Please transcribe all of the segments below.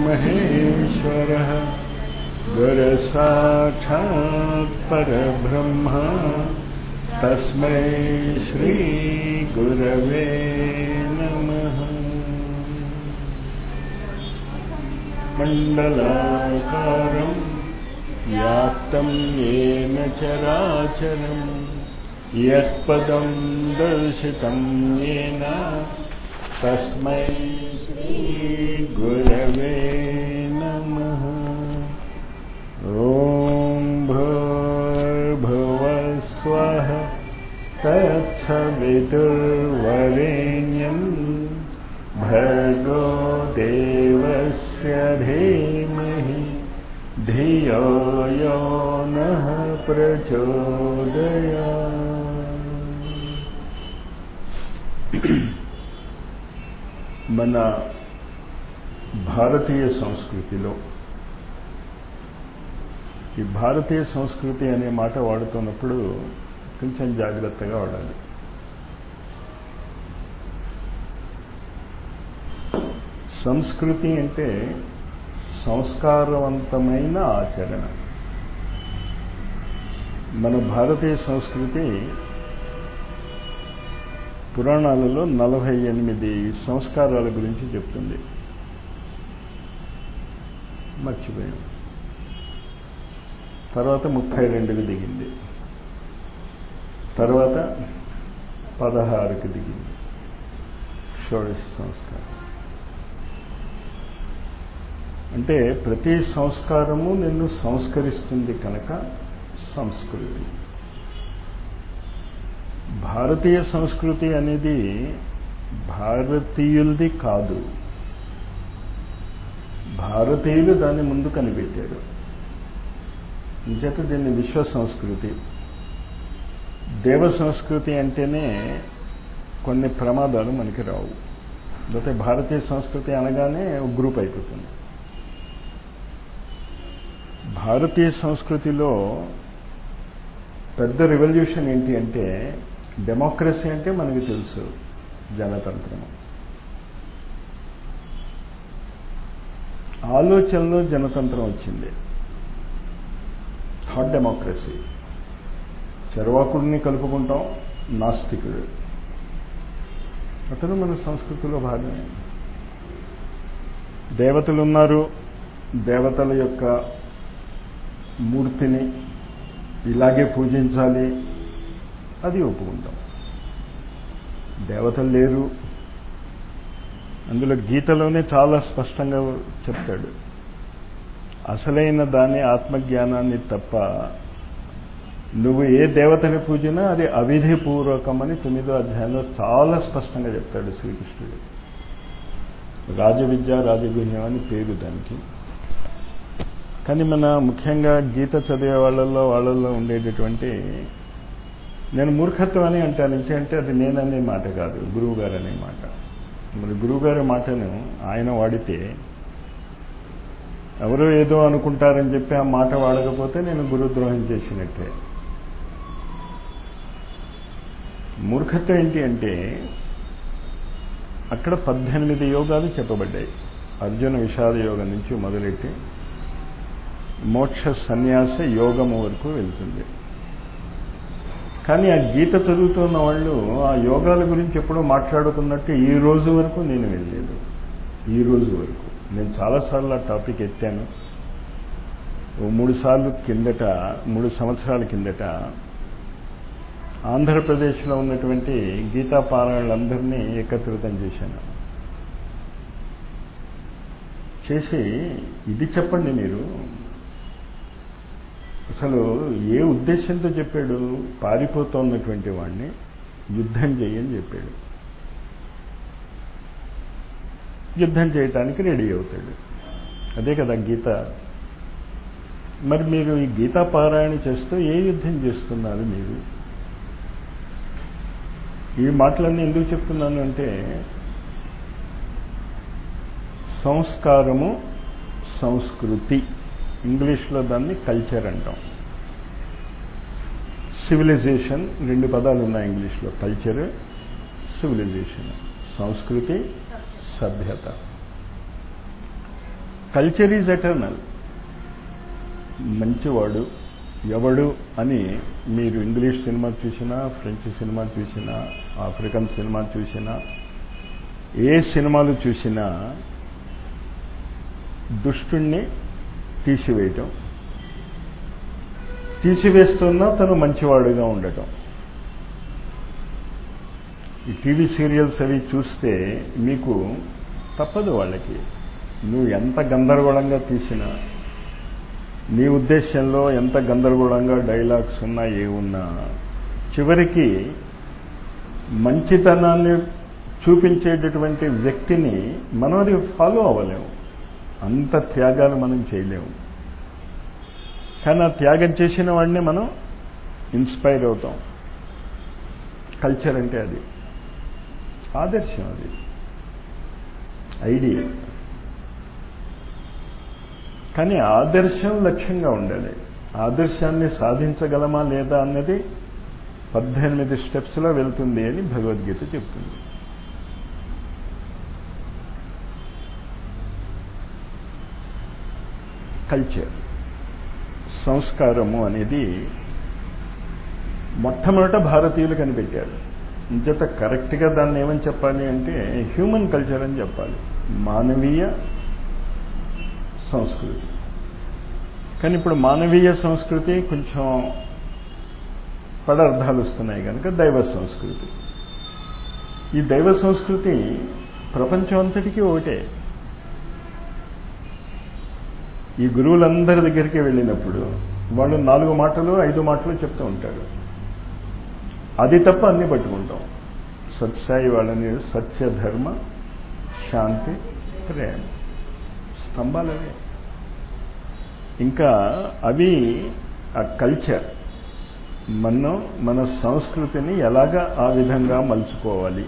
महेश्वरः गुरसाक्षात् परब्रह्म तस्मै श्रीगुरवे नमः मण्डलाकारम् व्याप्तं येन चराचरम् यत्पदं दर्शितं येन तस्मै श्रीगुरवे नमः ॐ भूर्भुवस्वः तत्सवितुर्वरेण्यम् भर्गो देवस्य धीमहि धियो यो नः ప్రచోదయా మన భారతీయ సంస్కృతిలో ఈ భారతీయ సంస్కృతి అనే మాట వాడుతున్నప్పుడు కొంచెం జాగ్రత్తగా వాడాలి సంస్కృతి అంటే సంస్కారవంతమైన ఆచరణ మన భారతీయ సంస్కృతి పురాణాలలో నలభై ఎనిమిది సంస్కారాల గురించి చెప్తుంది మర్చిపోయాం తర్వాత ముప్పై రెండుకి దిగింది తర్వాత పదహారుకి దిగింది షోడశ సంస్కారం అంటే ప్రతి సంస్కారము నిన్ను సంస్కరిస్తుంది కనుక సంస్కృతి భారతీయ సంస్కృతి అనేది భారతీయులది కాదు భారతీయులు దాన్ని ముందు కనిపెట్టారు ఇంచేత దీన్ని విశ్వ సంస్కృతి దేవ సంస్కృతి అంటేనే కొన్ని ప్రమాదాలు మనకి రావు లేకపోతే భారతీయ సంస్కృతి అనగానే ఒక గ్రూప్ అయిపోతుంది భారతీయ సంస్కృతిలో పెద్ద రెవల్యూషన్ ఏంటి అంటే డెమోక్రసీ అంటే మనకి తెలుసు జనతంత్రం ఆలోచనలో జనతంత్రం వచ్చింది థాట్ డెమోక్రసీ చర్వాకుడిని కలుపుకుంటాం నాస్తికుడు అతను మన సంస్కృతిలో భాగమే దేవతలు ఉన్నారు దేవతల యొక్క మూర్తిని ఇలాగే పూజించాలి అది ఒప్పుకుంటాం దేవతలు లేరు అందులో గీతలోనే చాలా స్పష్టంగా చెప్తాడు అసలైన దాని ఆత్మజ్ఞానాన్ని తప్ప నువ్వు ఏ దేవతని పూజినా అది అవిధిపూర్వకమని తొమ్మిదో అధ్యాయంలో చాలా స్పష్టంగా చెప్తాడు శ్రీకృష్ణుడు రాజవిద్య రాజగుహ్యం అని పేరు దానికి కానీ మన ముఖ్యంగా గీత చదివే వాళ్ళల్లో వాళ్ళల్లో ఉండేటటువంటి నేను మూర్ఖత్వం అని అంటాను అంటే అది నేననే మాట కాదు గురువు గారు అనే మాట మరి గురువు గారి మాటను ఆయన వాడితే ఎవరో ఏదో అనుకుంటారని చెప్పి ఆ మాట వాడకపోతే నేను గురుద్రోహం చేసినట్టే మూర్ఖత్వం ఏంటి అంటే అక్కడ పద్దెనిమిది యోగాలు చెప్పబడ్డాయి అర్జున విషాద యోగం నుంచి మొదలెట్టి మోక్ష సన్యాస యోగము వరకు వెళ్తుంది కానీ ఆ గీత చదువుతున్న వాళ్ళు ఆ యోగాల గురించి ఎప్పుడో మాట్లాడుకున్నట్టు ఈ రోజు వరకు నేను వెళ్ళలేదు ఈ రోజు వరకు నేను చాలాసార్లు ఆ టాపిక్ ఎత్తాను ఓ మూడు సార్లు కిందట మూడు సంవత్సరాల కిందట ఆంధ్రప్రదేశ్లో ఉన్నటువంటి గీతా పారాయణలందరినీ ఏకత్రితం చేశాను చేసి ఇది చెప్పండి మీరు అసలు ఏ ఉద్దేశంతో చెప్పాడు పారిపోతున్నటువంటి వాడిని యుద్ధం చేయని చెప్పాడు యుద్ధం చేయటానికి రెడీ అవుతాడు అదే కదా గీత మరి మీరు ఈ గీతా పారాయణ చేస్తూ ఏ యుద్ధం చేస్తున్నారు మీరు ఈ మాటలన్నీ ఎందుకు చెప్తున్నాను అంటే సంస్కారము సంస్కృతి ఇంగ్లీష్లో దాన్ని కల్చర్ అంటాం సివిలైజేషన్ రెండు పదాలు ఉన్నాయి ఇంగ్లీష్లో కల్చర్ సివిలైజేషన్ సంస్కృతి సభ్యత కల్చర్ ఈజ్ ఎటర్నల్ మంచివాడు ఎవడు అని మీరు ఇంగ్లీష్ సినిమా చూసినా ఫ్రెంచ్ సినిమా చూసినా ఆఫ్రికన్ సినిమా చూసినా ఏ సినిమాలు చూసినా దుష్టుణ్ణి తీసివేయటం తీసివేస్తున్నా తను మంచివాడుగా ఉండటం ఈ టీవీ సీరియల్స్ అవి చూస్తే మీకు తప్పదు వాళ్ళకి నువ్వు ఎంత గందరగోళంగా తీసినా నీ ఉద్దేశంలో ఎంత గందరగోళంగా డైలాగ్స్ ఉన్నా ఏ ఉన్నా చివరికి మంచితనాన్ని చూపించేటటువంటి వ్యక్తిని మనం అది ఫాలో అవ్వలేము అంత త్యాగాలు మనం చేయలేము కానీ ఆ త్యాగం చేసిన వాడిని మనం ఇన్స్పైర్ అవుతాం కల్చర్ అంటే అది ఆదర్శం అది ఐడియల్ కానీ ఆదర్శం లక్ష్యంగా ఉండాలి ఆదర్శాన్ని సాధించగలమా లేదా అన్నది పద్దెనిమిది స్టెప్స్లో వెళ్తుంది అని భగవద్గీత చెప్తుంది కల్చర్ సంస్కారము అనేది మొట్టమొదట భారతీయులు కనిపెట్టారు ఇంచేత కరెక్ట్గా దాన్ని ఏమని చెప్పాలి అంటే హ్యూమన్ కల్చర్ అని చెప్పాలి మానవీయ సంస్కృతి కానీ ఇప్పుడు మానవీయ సంస్కృతి కొంచెం పదార్థాలు వస్తున్నాయి కనుక దైవ సంస్కృతి ఈ దైవ సంస్కృతి ప్రపంచం అంతటికీ ఒకటే ఈ గురువులందరి దగ్గరికి వెళ్ళినప్పుడు వాళ్ళు నాలుగు మాటలు ఐదు మాటలు చెప్తూ ఉంటారు అది తప్ప అన్ని పట్టుకుంటాం సత్సాయి వాళ్ళని సత్య ధర్మ శాంతి ప్రేమ స్తంభాలు అవే ఇంకా అవి ఆ కల్చర్ మనం మన సంస్కృతిని ఎలాగ ఆ విధంగా మలుచుకోవాలి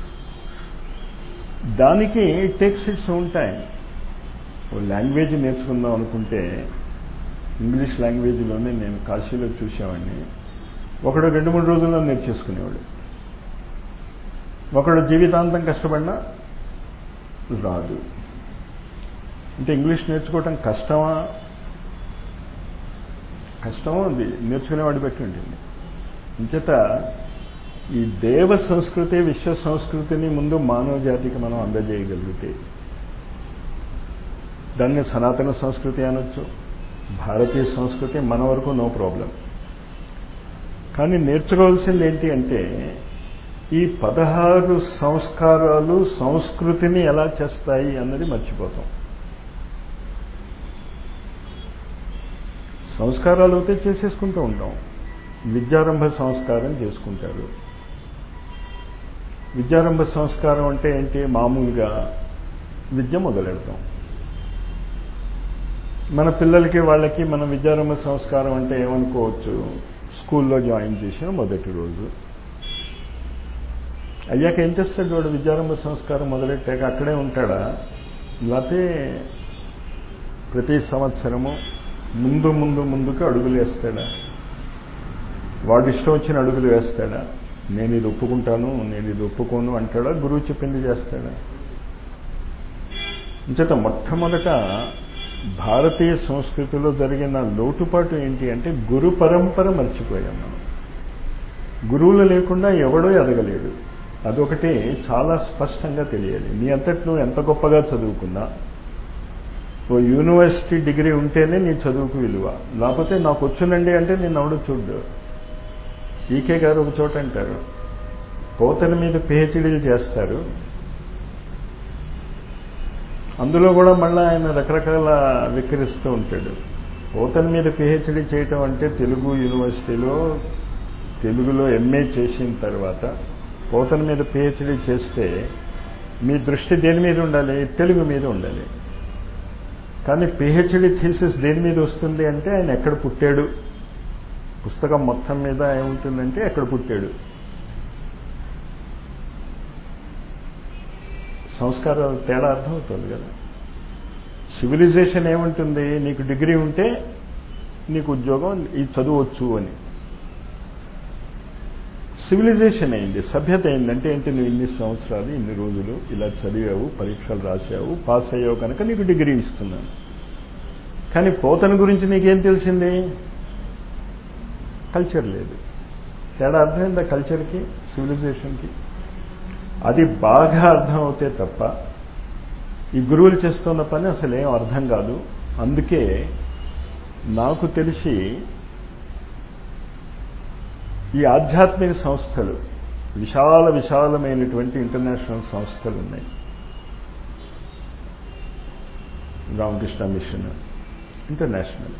దానికి టేక్స్ ఇట్స్ ఓన్ టైం ఓ లాంగ్వేజ్ నేర్చుకుందాం అనుకుంటే ఇంగ్లీష్ లాంగ్వేజ్లోనే నేను కాశీలో చూసేవాడిని ఒకడు రెండు మూడు రోజుల్లో నేర్చేసుకునేవాడు ఒకడు జీవితాంతం కష్టపడినా రాదు అంటే ఇంగ్లీష్ నేర్చుకోవటం కష్టమా కష్టమో ఉంది నేర్చుకునేవాడు పెట్టి ఉంటుంది ఇంచేత ఈ దేవ సంస్కృతి విశ్వ సంస్కృతిని ముందు మానవ జాతికి మనం అందజేయగలిగితే దాన్ని సనాతన సంస్కృతి అనొచ్చు భారతీయ సంస్కృతి మన వరకు నో ప్రాబ్లం కానీ నేర్చుకోవాల్సింది ఏంటి అంటే ఈ పదహారు సంస్కారాలు సంస్కృతిని ఎలా చేస్తాయి అన్నది మర్చిపోతాం సంస్కారాలు అయితే చేసేసుకుంటూ ఉంటాం విద్యారంభ సంస్కారం చేసుకుంటారు విద్యారంభ సంస్కారం అంటే ఏంటి మామూలుగా విద్య మొదలెడతాం మన పిల్లలకి వాళ్ళకి మన విద్యారంభ సంస్కారం అంటే ఏమనుకోవచ్చు స్కూల్లో జాయిన్ చేసిన మొదటి రోజు అయ్యాక ఏం చేస్తాడు వాడు విద్యారంభ సంస్కారం మొదలెట్టాక అక్కడే ఉంటాడా లేకపోతే ప్రతి సంవత్సరము ముందు ముందు ముందుకు అడుగులు వేస్తాడా వాడు ఇష్టం వచ్చిన అడుగులు వేస్తాడా నేను ఇది ఒప్పుకుంటాను నేను ఇది ఒప్పుకోను అంటాడా గురువు చెప్పింది చేస్తాడా ఇంచేత మొట్టమొదట భారతీయ సంస్కృతిలో జరిగిన లోటుపాటు ఏంటి అంటే గురు పరంపర మర్చిపోయాం మనం గురువులు లేకుండా ఎవడో ఎదగలేడు అదొకటి చాలా స్పష్టంగా తెలియాలి నీ అంతటి నువ్వు ఎంత గొప్పగా చదువుకున్నా ఓ యూనివర్సిటీ డిగ్రీ ఉంటేనే నీ చదువుకు విలువ లేకపోతే నాకు వచ్చునండి అంటే నేను ఎవడు చూడ్డు ఈకే గారు ఒక చోట అంటారు కోతల మీద పిహెచ్డీలు చేస్తారు అందులో కూడా మళ్ళీ ఆయన రకరకాల విక్రిస్తూ ఉంటాడు ఓతన్ మీద పిహెచ్డీ చేయటం అంటే తెలుగు యూనివర్సిటీలో తెలుగులో ఎంఏ చేసిన తర్వాత ఓతన్ మీద పిహెచ్డీ చేస్తే మీ దృష్టి దేని మీద ఉండాలి తెలుగు మీద ఉండాలి కానీ పిహెచ్డీ థీసిస్ దేని మీద వస్తుంది అంటే ఆయన ఎక్కడ పుట్టాడు పుస్తకం మొత్తం మీద ఏముంటుందంటే ఎక్కడ పుట్టాడు సంస్కారాలు తేడా అర్థమవుతుంది కదా సివిలైజేషన్ ఏముంటుంది నీకు డిగ్రీ ఉంటే నీకు ఉద్యోగం ఈ చదువు వచ్చు అని సివిలైజేషన్ అయింది సభ్యత అయిందంటే ఏంటి నువ్వు ఇన్ని సంవత్సరాలు ఇన్ని రోజులు ఇలా చదివావు పరీక్షలు రాసావు పాస్ అయ్యావు కనుక నీకు డిగ్రీ ఇస్తున్నాను కానీ పోతన గురించి నీకేం తెలిసింది కల్చర్ లేదు తేడా అర్థమైందా కల్చర్కి సివిలైజేషన్కి అది బాగా అర్థం అవుతే తప్ప ఈ గురువులు చేస్తున్న పని అసలు ఏం అర్థం కాదు అందుకే నాకు తెలిసి ఈ ఆధ్యాత్మిక సంస్థలు విశాల విశాలమైనటువంటి ఇంటర్నేషనల్ సంస్థలు ఉన్నాయి Ramakrishna mission international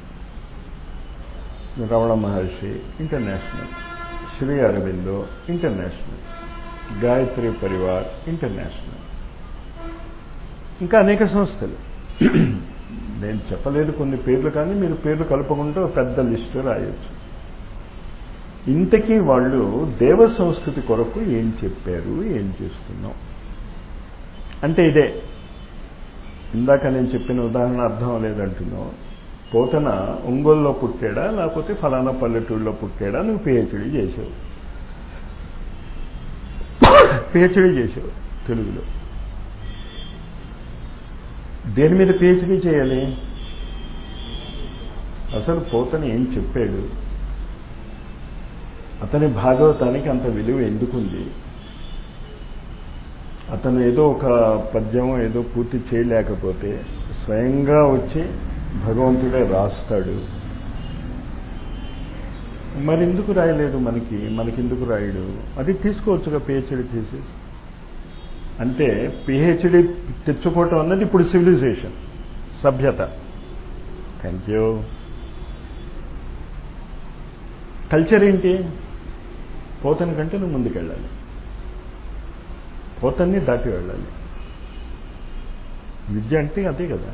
Ramana Maharshi international Shri Aurobindo international Gayatri Parivar international ఇంకా అనేక సంస్థలు నేను చెప్పలేదు కొన్ని పేర్లు కానీ మీరు పేర్లు కలుపుకుంటూ పెద్ద లిస్టు రాయొచ్చు ఇంతకీ వాళ్ళు దేవ సంస్కృతి కొరకు ఏం చెప్పారు ఏం చేస్తున్నాం అంటే ఇదే ఇందాక నేను చెప్పిన ఉదాహరణ అర్థం లేదంటున్నావు పోతన ఒంగోలులో పుట్టాడా లేకపోతే ఫలానా పల్లెటూరులో పుట్టాడా నువ్వు పిహెచ్డీ చేసావు పిహెచ్డీ చేసావు తెలుగులో దేని మీద పిహెచ్డీ చేయాలి అసలు పోతన ఏం చెప్పాడు అతని భాగవతానికి అంత విలువ ఎందుకుంది అతను ఏదో ఒక పద్యం ఏదో పూర్తి చేయలేకపోతే స్వయంగా వచ్చి భగవంతుడే రాస్తాడు మరి ఎందుకు రాయలేదు మనకి మనకెందుకు రాయడు అది తీసుకోవచ్చుగా పిహెచ్డి థీసిస్ అంటే పిహెచ్డి తెచ్చుకోవటం అన్నది ఇప్పుడు సివిలైజేషన్ సభ్యత థ్యాంక్ యూ కల్చర్ ఏంటి పోతన కంటే నువ్వు ముందుకెళ్ళాలి పోతన్ని దాటి వెళ్ళాలి విద్య అంటే అదే కదా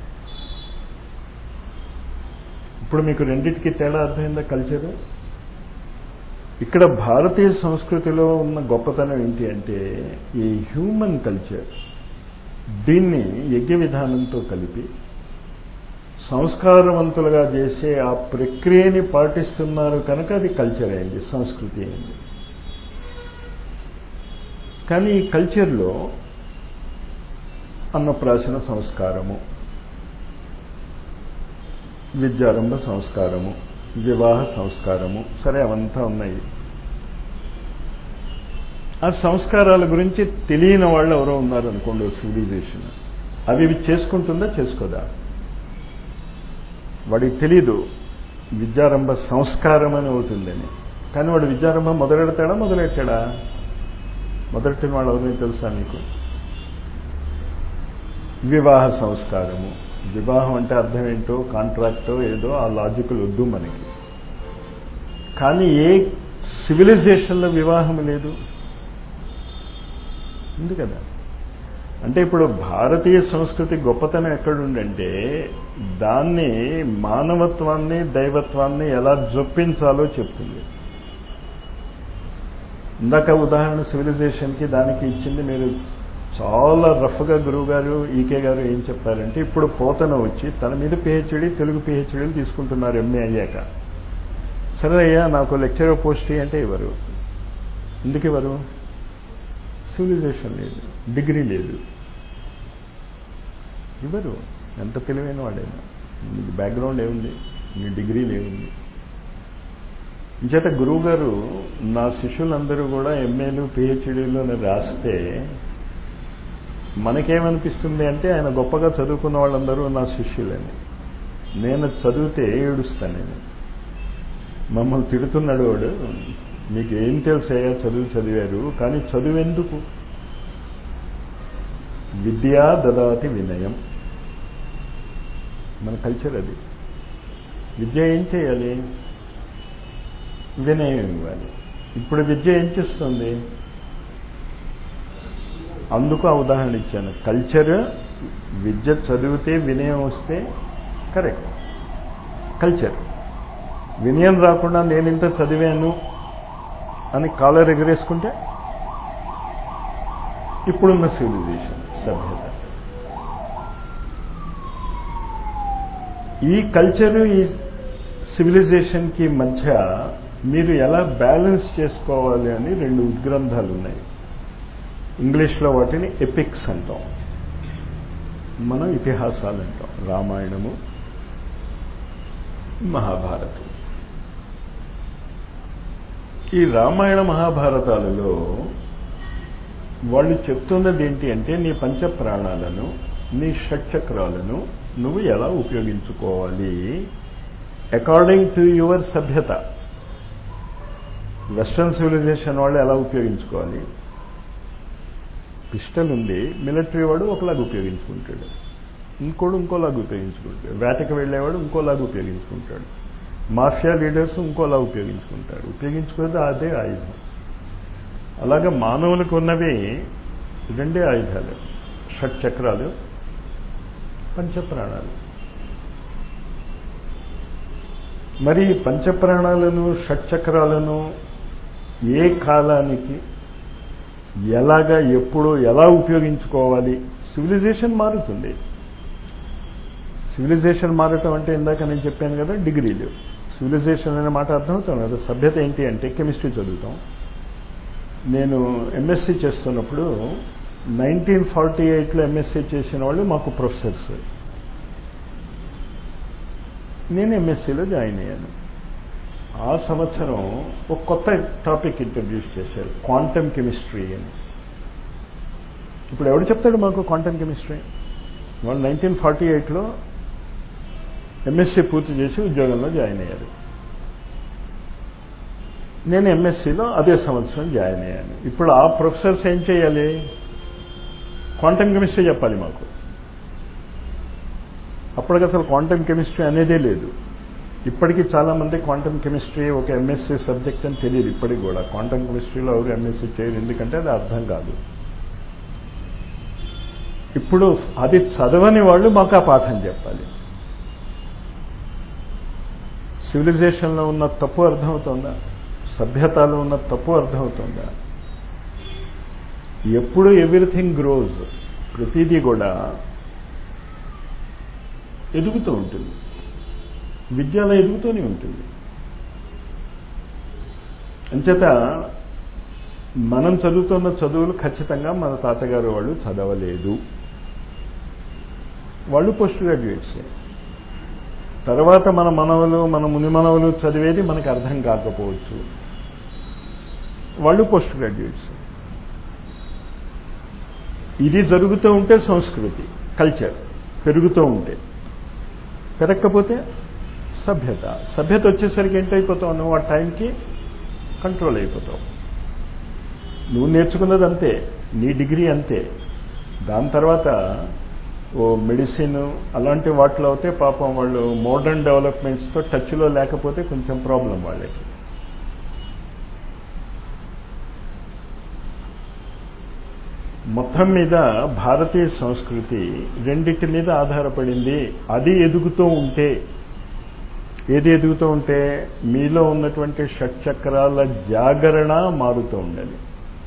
ఇప్పుడు మీకు రెండింటికి తేడా అర్థమైందా కల్చర్ ఇక్కడ భారతీయ సంస్కృతిలో ఉన్న గొప్పతనం ఏంటి అంటే ఈ హ్యూమన్ కల్చర్ దీన్ని యజ్ఞ విధానంతో కలిపి సంస్కారవంతులుగా చేసే ఆ ప్రక్రియని పాటిస్తున్నారు కనుక అది కల్చర్ అయింది సంస్కృతి అయింది కానీ ఈ కల్చర్లో అన్నప్రాసన సంస్కారము విద్యారంభ సంస్కారము వివాహ సంస్కారము సరే అవంతా ఉన్నాయి ఆ సంస్కారాల గురించి తెలియని వాళ్ళు ఎవరో ఉన్నారు అనుకోండి సివిలైజేషన్ అవి ఇవి చేసుకుంటుందా చేసుకోదా వాడికి తెలీదు విద్యారంభ సంస్కారం అని అవుతుందని కానీ వాడు విద్యారంభం మొదలెడతాడా మొదలెట్టాడా మొదలెట్టిన వాడు ఎవరిని తెలుసా మీకు వివాహ సంస్కారము వివాహం అంటే అర్థం ఏంటో కాంట్రాక్టో ఏదో ఆ లాజికల్ వద్దు మనకి కానీ ఏ సివిలైజేషన్లో వివాహం లేదు ఉంది కదా అంటే ఇప్పుడు భారతీయ సంస్కృతి గొప్పతనం ఎక్కడుందంటే దాన్ని మానవత్వాన్ని దైవత్వాన్ని ఎలా జొప్పించాలో చెప్తుంది ఇందాక ఉదాహరణ సివిలైజేషన్కి దానికి ఇచ్చింది మీరు చాలా రఫ్గా గురువు గారు ఈకే గారు ఏం చెప్పారంటే ఇప్పుడు పోతన వచ్చి తన మీద పిహెచ్డీ తెలుగు పిహెచ్డీలు తీసుకుంటున్నారు ఎంఏ అయ్యాక సరే అయ్యా నాకు లెక్చరర్ పోస్ట్ అంటే ఇవ్వరు ఎందుకు ఇవ్వరు సివిలైజేషన్ లేదు డిగ్రీ లేదు ఇవ్వరు ఎంత తెలివైన వాడైనా నీకు బ్యాక్గ్రౌండ్ ఏముంది నీ డిగ్రీ ఏముంది ఇంచేత గురువు గారు నా శిష్యులందరూ కూడా ఎంఏలు పిహెచ్డీలు రాస్తే మనకేమనిపిస్తుంది అంటే ఆయన గొప్పగా చదువుకున్న వాళ్ళందరూ నా శిష్యులని నేను చదివితే ఏడుస్తాను నేను మమ్మల్ని తిడుతున్నాడు వాడు మీకు ఏం తెలుసాయా చదువు చదివారు కానీ చదువు ఎందుకు విద్యా దదాతి వినయం మన కల్చర్ అది విద్య ఏం చేయాలి వినయం ఇవ్వాలి ఇప్పుడు విద్య ఏం చేస్తుంది అందుకు ఆ ఉదాహరణ ఇచ్చాను కల్చర్ విద్య చదివితే వినయం వస్తే కరెక్ట్ కల్చర్ వినయం రాకుండా నేను ఇంత చదివాను అని కాలర్ ఎగరేసుకుంటే ఇప్పుడున్న సివిలైజేషన్ సభ్యత ఈ కల్చరు ఈ సివిలైజేషన్కి మధ్య మీరు ఎలా బ్యాలెన్స్ చేసుకోవాలి అని రెండు ఉద్గ్రంథాలు ఉన్నాయి ఇంగ్లీష్లో వాటిని ఎపిక్స్ అంటాం మనం ఇతిహాసాలు అంటాం రామాయణము మహాభారతం ఈ రామాయణ మహాభారతాలలో వాళ్ళు చెప్తున్నది ఏంటి అంటే నీ పంచ ప్రాణాలను నీ షట్చక్రాలను నువ్వు ఎలా ఉపయోగించుకోవాలి అకార్డింగ్ టు యువర్ సభ్యత వెస్ట్రన్ సివిలైజేషన్ వాళ్ళు ఎలా ఉపయోగించుకోవాలి పిస్టల్ ఉంది మిలిటరీ వాడు ఒకలాగా ఉపయోగించుకుంటాడు ఇంకోడు ఇంకోలాగా ఉపయోగించుకుంటాడు వేటకు వెళ్ళేవాడు ఇంకోలాగా ఉపయోగించుకుంటాడు మాఫియా లీడర్స్ ఇంకోలా ఉపయోగించుకుంటారు ఉపయోగించుకోవద్దు అదే ఆయుధం అలాగే మానవులకు ఉన్నవి రెండే ఆయుధాలు షట్ చక్రాలు పంచప్రాణాలు మరి పంచప్రాణాలను షట్చక్రాలను ఏ కాలానికి ఎలాగా ఎప్పుడు ఎలా ఉపయోగించుకోవాలి సివిలైజేషన్ మారుతుంది సివిలైజేషన్ మారటం అంటే ఇందాక నేను చెప్పాను కదా డిగ్రీలు సివిలైజేషన్ అనే మాట అర్థమవుతాం కదా సభ్యత ఏంటి అంటే కెమిస్ట్రీ చదువుతాం నేను ఎంఎస్సీ చేస్తున్నప్పుడు నైన్టీన్ ఫార్టీ ఎయిట్లో ఎంఎస్సీ చేసిన వాళ్ళు మాకు ప్రొఫెసర్స్ నేను ఎంఎస్సీలో జాయిన్ అయ్యాను ఆ సంవత్సరం ఒక కొత్త టాపిక్ ఇంట్రడ్యూస్ చేశారు క్వాంటమ్ కెమిస్ట్రీ అని ఇప్పుడు ఎవడు చెప్తాడు మాకు క్వాంటమ్ కెమిస్ట్రీ వాళ్ళు నైన్టీన్ ఫార్టీ ఎయిట్లో ఎంఎస్సీ పూర్తి చేసి ఉద్యోగంలో జాయిన్ అయ్యారు నేను ఎంఎస్సీలో అదే సంవత్సరం జాయిన్ అయ్యాను ఇప్పుడు ఆ ప్రొఫెసర్స్ ఏం చేయాలి క్వాంటమ్ కెమిస్ట్రీ చెప్పాలి మాకు అప్పటికి అసలు క్వాంటమ్ కెమిస్ట్రీ అనేదే లేదు ఇప్పటికీ చాలా మంది క్వాంటమ్ కెమిస్ట్రీ ఒక ఎంఎస్సీ సబ్జెక్ట్ అని తెలియదు ఇప్పటికి కూడా క్వాంటమ్ కెమిస్ట్రీలో ఎవరు ఎంఎస్సీ చేయరు ఎందుకంటే అది అర్థం కాదు ఇప్పుడు అది చదవని వాళ్ళు మాకు ఆ పాఠం చెప్పాలి సివిలైజేషన్లో ఉన్న తప్పు అర్థమవుతుందా సభ్యతలో ఉన్న తప్పు అర్థమవుతుందా ఎప్పుడు ఎవ్రీథింగ్ గ్రోజ్ ప్రతిదీ కూడా ఎదుగుతూ ఉంటుంది విద్యలో ఎదుగుతూనే ఉంటుంది అంచేత మనం చదువుతున్న చదువులు ఖచ్చితంగా మన తాతగారు వాళ్ళు చదవలేదు వాళ్ళు పోస్ట్ గ్రాడ్యుయేట్సే తర్వాత మన మనవలు మన ముని మనవలు చదివేది మనకు అర్థం కాకపోవచ్చు వాళ్ళు పోస్ట్ గ్రాడ్యుయేట్స్ ఇది జరుగుతూ ఉంటే సంస్కృతి కల్చర్ పెరుగుతూ ఉంటే పెరగకపోతే సభ్యత సభ్యత వచ్చేసరికి ఏంటైపోతావు నువ్వు ఆ టైంకి కంట్రోల్ అయిపోతావు నువ్వు నేర్చుకున్నది అంతే నీ డిగ్రీ అంతే దాని తర్వాత ఓ మెడిసిన్ అలాంటి వాటిలో అయితే పాపం వాళ్ళు మోడర్న్ డెవలప్మెంట్స్తో టచ్లో లేకపోతే కొంచెం ప్రాబ్లం వాళ్ళకి మొత్తం మీద భారతీయ సంస్కృతి రెండింటి మీద ఆధారపడింది అది ఎదుగుతూ ఉంటే ఏది ఎదుగుతూ ఉంటే మీలో ఉన్నటువంటి షట్చక్రాల జాగరణ మారుతూ ఉండాలి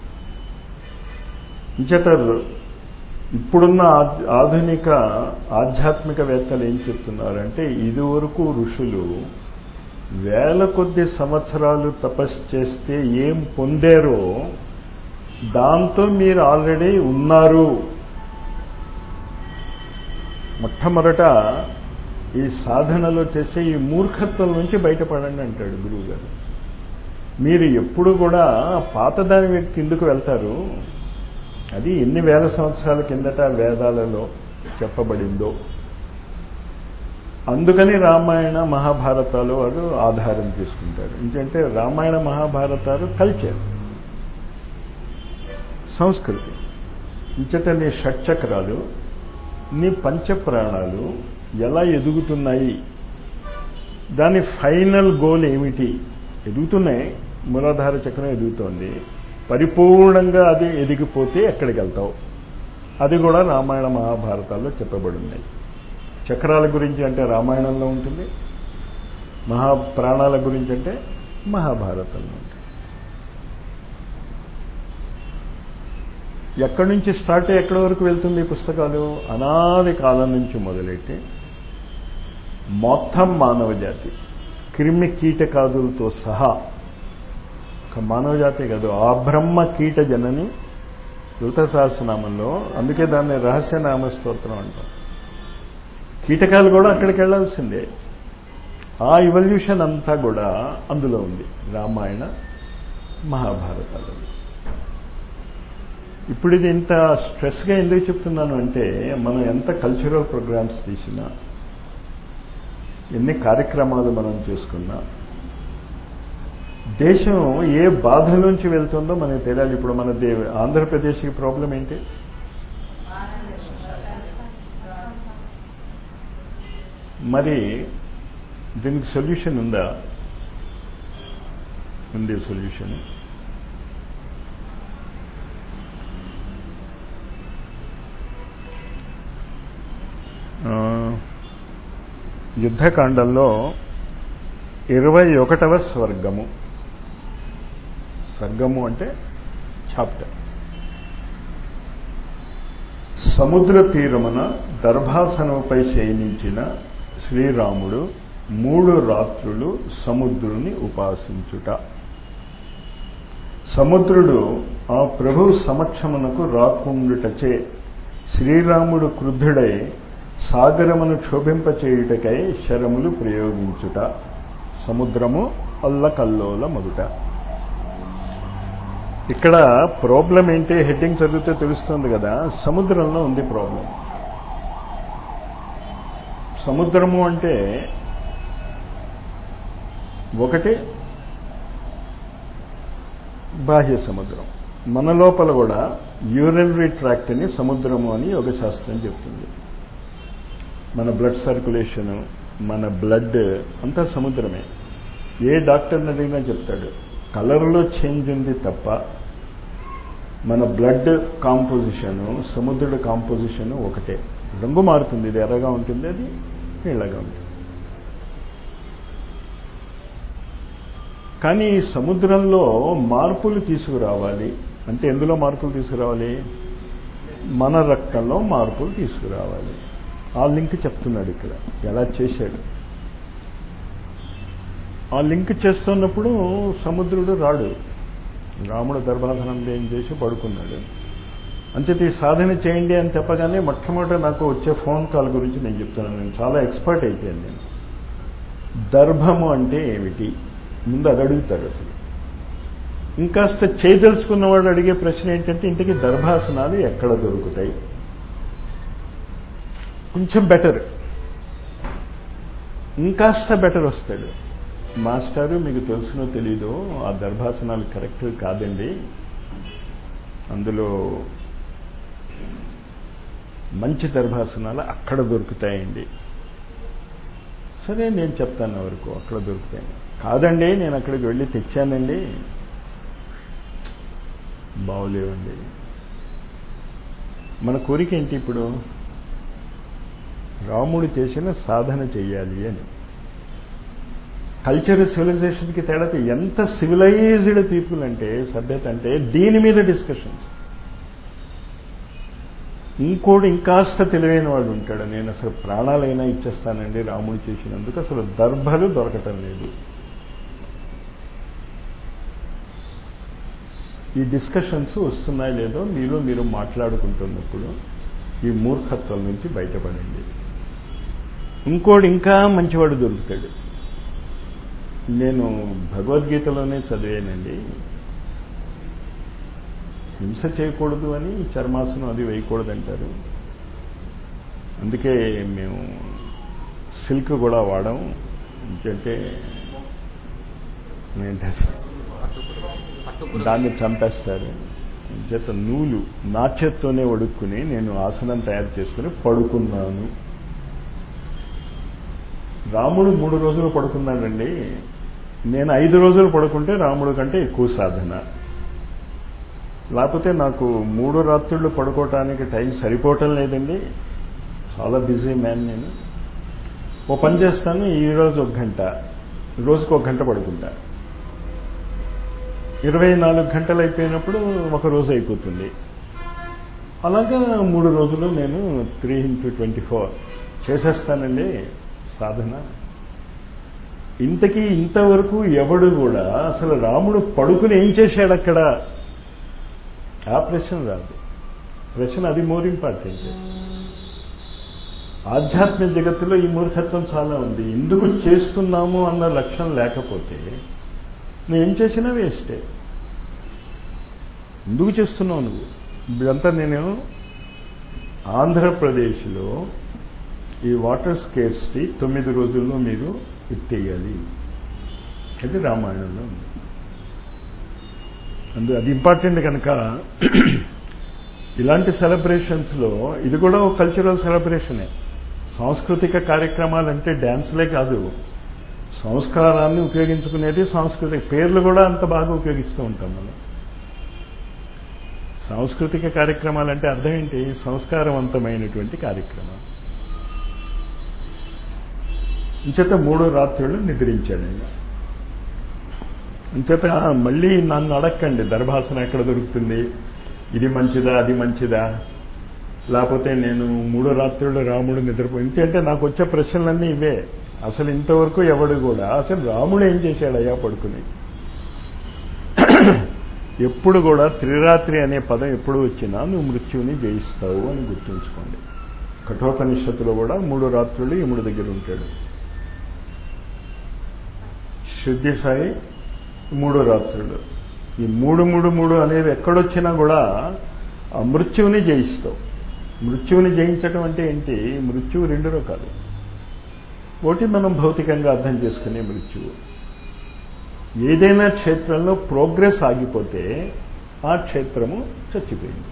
ఇంచేత ఇప్పుడున్న ఆధునిక ఆధ్యాత్మికవేత్తలు ఏం చెప్తున్నారంటే ఇదివరకు ఋషులు వేల కొద్ది సంవత్సరాలు తపస్సు చేస్తే ఏం పొందారో దాంతో మీరు ఆల్రెడీ ఉన్నారు మొట్టమొదట ఈ సాధనలో చేసే ఈ మూర్ఖత్వం నుంచి బయటపడండి అంటాడు గురువు గారు మీరు ఎప్పుడు కూడా పాతదాని కిందకు వెళ్తారు అది ఎన్ని వేల సంవత్సరాల కిందట వేదాలలో చెప్పబడిందో అందుకని రామాయణ మహాభారతాలు వాడు ఆధారం తీసుకుంటారు ఎందుకంటే రామాయణ మహాభారతాలు కల్చర్ సంస్కృతి ఇంచట నీ షట్చక్రాలు నీ పంచప్రాణాలు ఎలా ఎదుగుతున్నాయి దాని ఫైనల్ గోల్ ఏమిటి ఎదుగుతున్నాయి మూలాధార చక్రం ఎదుగుతోంది పరిపూర్ణంగా అది ఎదిగిపోతే ఎక్కడికి వెళ్తావు అది కూడా రామాయణ మహాభారతాల్లో చెప్పబడి ఉన్నాయి చక్రాల గురించి అంటే రామాయణంలో ఉంటుంది మహా ప్రాణాల గురించి అంటే మహాభారతంలో ఉంటుంది ఎక్కడి నుంచి స్టార్ట్ అయ్యి ఎక్కడి వరకు వెళ్తుంది ఈ పుస్తకాలు అనాది కాలం నుంచి మొదలెట్టి మొత్తం మానవ జాతి క్రిమి కీటకాదులతో సహా ఒక మానవ జాతి కాదు ఆ బ్రహ్మ కీట జనని లలిత సహస్రనామంలో అందుకే దాన్ని రహస్యనామ స్తోత్రం అంటాం కీటకాలు కూడా అక్కడికి వెళ్లాల్సిందే ఆ ఇవల్యూషన్ అంతా కూడా అందులో ఉంది రామాయణ మహాభారతాలు ఇప్పుడు ఇది ఇంత స్ట్రెస్గా ఎందుకు చెప్తున్నాను అంటే మనం ఎంత కల్చరల్ ప్రోగ్రామ్స్ తీసినా ఎన్ని కార్యక్రమాలు మనం చేసుకున్నా దేశం ఏ బాధలోంచి వెళ్తుందో మనకు తెలియాలి ఇప్పుడు మన దే ఆంధ్రప్రదేశ్కి ప్రాబ్లం ఏంటి మరి దీనికి సొల్యూషన్ ఉందా ఉంది సొల్యూషన్ యుద్ధకాండంలో ఇరవై ఒకటవ స్వర్గము స్వర్గము అంటే చాప్టర్ సముద్ర తీరమున దర్భాసనపై శయనించిన శ్రీరాముడు మూడు రాత్రులు సముద్రుని ఉపాసించుట సముద్రుడు ఆ ప్రభు సమక్షమునకు రాకుండుటచే శ్రీరాముడు క్రుద్ధుడై సాగరమును క్షోభింపచేయుటకై శరములు ప్రయోగించుట సముద్రము అల్లకల్లోల మొదట ఇక్కడ ప్రాబ్లం ఏంటి హెడ్డింగ్ చదివితే తెలుస్తుంది కదా సముద్రంలో ఉంది ప్రాబ్లం సముద్రము అంటే ఒకటి బాహ్య సముద్రం మన లోపల కూడా యూరినరీ ట్రాక్ట్ని సముద్రము అని యోగ శాస్త్రం చెప్తుంది మన బ్లడ్ సర్క్యులేషన్ మన బ్లడ్ అంతా సముద్రమే ఏ డాక్టర్ని అడిగినా చెప్తాడు కలర్లో చేంజ్ ఉంది తప్ప మన బ్లడ్ కాంపోజిషన్ సముద్రుడి కాంపోజిషన్ ఒకటే రంగు మారుతుంది ఇది ఎర్రగా ఉంటుంది అది నీళ్ళగా ఉంటుంది కానీ ఈ సముద్రంలో మార్పులు తీసుకురావాలి అంటే ఎందులో మార్పులు తీసుకురావాలి మన రక్తంలో మార్పులు తీసుకురావాలి ఆ లింక్ చెప్తున్నాడు ఇక్కడ ఎలా చేశాడు ఆ లింక్ చేస్తున్నప్పుడు సముద్రుడు రాడు రాముడు దర్భాసనం ఏం చేసి పడుకున్నాడు అంచేత ఈ సాధన చేయండి అని చెప్పగానే మొట్టమొదట నాకు వచ్చే ఫోన్ కాల్ గురించి నేను చెప్తున్నాను నేను చాలా ఎక్స్పర్ట్ అయిపోయాను నేను దర్భము అంటే ఏమిటి ముందు అది అడుగుతాడు అసలు ఇంకాస్త చేయదలుచుకున్నవాడు అడిగే ప్రశ్న ఏంటంటే ఇంతకీ దర్భాసనాలు ఎక్కడ దొరుకుతాయి కొంచెం బెటర్ ఇంకాస్త బెటర్ వస్తాడు మాస్టారు మీకు తెలుసునో తెలీదో ఆ దర్భాసనాలు కరెక్ట్ కాదండి అందులో మంచి దర్భాసనాలు అక్కడ దొరుకుతాయండి సరే నేను చెప్తాను వరకు అక్కడ దొరుకుతాయి కాదండి నేను అక్కడికి వెళ్ళి తెచ్చానండి బాగోలేవండి మన కోరిక ఏంటి ఇప్పుడు రాముడు చేసిన సాధన చెయ్యాలి అని కల్చర్ సివిలైజేషన్కి తేడా ఎంత సివిలైజ్డ్ పీపుల్ అంటే సభ్యత అంటే దీని మీద డిస్కషన్స్ ఇంకోటి ఇంకాస్త తెలివైన వాడు ఉంటాడు నేను అసలు ప్రాణాలైనా ఇచ్చేస్తానండి రాముడు చేసినందుకు అసలు దర్భలు దొరకటం లేదు ఈ డిస్కషన్స్ వస్తున్నాయి లేదో మీలో మీరు మాట్లాడుకుంటున్నప్పుడు ఈ మూర్ఖత్వం నుంచి బయటపడండి ఇంకోటి ఇంకా మంచివాడు దొరుకుతాడు నేను భగవద్గీతలోనే చదివానండి హింస చేయకూడదు అని చర్మాసనం అది వేయకూడదు అంటారు అందుకే మేము సిల్క్ కూడా వాడాం ఎందుకంటే దాన్ని చంపేస్తారు చేత నూలు నా చేత్తోనే వడుక్కుని నేను ఆసనం తయారు చేసుకుని పడుకున్నాను రాముడు మూడు రోజులు పడుకున్నాడండి నేను ఐదు రోజులు పడుకుంటే రాముడు కంటే ఎక్కువ సాధన లేకపోతే నాకు మూడు రాత్రులు పడుకోవటానికి టైం సరిపోవటం లేదండి చాలా బిజీ మ్యాన్ నేను ఓ పని చేస్తాను ఈరోజు ఒక గంట రోజుకు ఒక గంట పడుకుంటా ఇరవై నాలుగు గంటలు అయిపోయినప్పుడు ఒక రోజు అయిపోతుంది అలాగా మూడు రోజులు నేను త్రీ ఇంటూ ట్వంటీ ఫోర్ చేసేస్తానండి సాధన ఇంతకీ ఇంతవరకు ఎవడు కూడా అసలు రాముడు పడుకుని ఏం చేశాడు అక్కడ ఆ ప్రశ్న రాదు ప్రశ్న అది మోర్ ఇంపార్టెంట్ ఆధ్యాత్మిక జగత్తులో ఈ మూర్ఖత్వం చాలా ఉంది ఎందుకు చేస్తున్నాము అన్న లక్ష్యం లేకపోతే నువ్వు ఏం చేసినా వేస్టే ఎందుకు చేస్తున్నావు నువ్వు ఇదంతా నేను ఆంధ్రప్రదేశ్లో ఈ వాటర్ స్కేర్స్టీ తొమ్మిది రోజుల్లో మీరు ఎత్తేయాలి అది రామాయణంలో ఉంది అందు అది ఇంపార్టెంట్ కనుక ఇలాంటి సెలబ్రేషన్స్లో ఇది కూడా ఒక కల్చరల్ సెలబ్రేషనే సాంస్కృతిక కార్యక్రమాలు అంటే డ్యాన్స్లే కాదు సంస్కారాన్ని ఉపయోగించుకునేది సాంస్కృతిక పేర్లు కూడా అంత బాగా ఉపయోగిస్తూ ఉంటాం మనం సాంస్కృతిక కార్యక్రమాలు అంటే అర్థం ఏంటి సంస్కారవంతమైనటువంటి కార్యక్రమం ఇంచేత మూడు రాత్రులు నిద్రించాడు ఆయన ఇంచేత మళ్ళీ నన్ను అడక్కండి దర్భాసన ఎక్కడ దొరుకుతుంది ఇది మంచిదా అది మంచిదా లేకపోతే నేను మూడో రాత్రులు రాముడు నిద్రపో ఇంకంటే నాకు వచ్చే ప్రశ్నలన్నీ ఇవే అసలు ఇంతవరకు ఎవడు కూడా అసలు రాముడు ఏం చేశాడు అయ్యా పడుకుని ఎప్పుడు కూడా త్రిరాత్రి అనే పదం ఎప్పుడు వచ్చినా నువ్వు మృత్యువుని జయిస్తావు అని గుర్తుంచుకోండి కఠోపనిషత్తులో కూడా మూడు రాత్రులు యముడి దగ్గర ఉంటాడు శుద్ధి సాయి మూడు రాత్రులు ఈ మూడు మూడు మూడు అనేవి ఎక్కడొచ్చినా కూడా ఆ మృత్యువుని జయిస్తావు మృత్యువుని జయించడం అంటే ఏంటి మృత్యువు రెండు రకాలు ఒకటి మనం భౌతికంగా అర్థం చేసుకునే మృత్యువు ఏదైనా క్షేత్రంలో ప్రోగ్రెస్ ఆగిపోతే ఆ క్షేత్రము చచ్చిపోయింది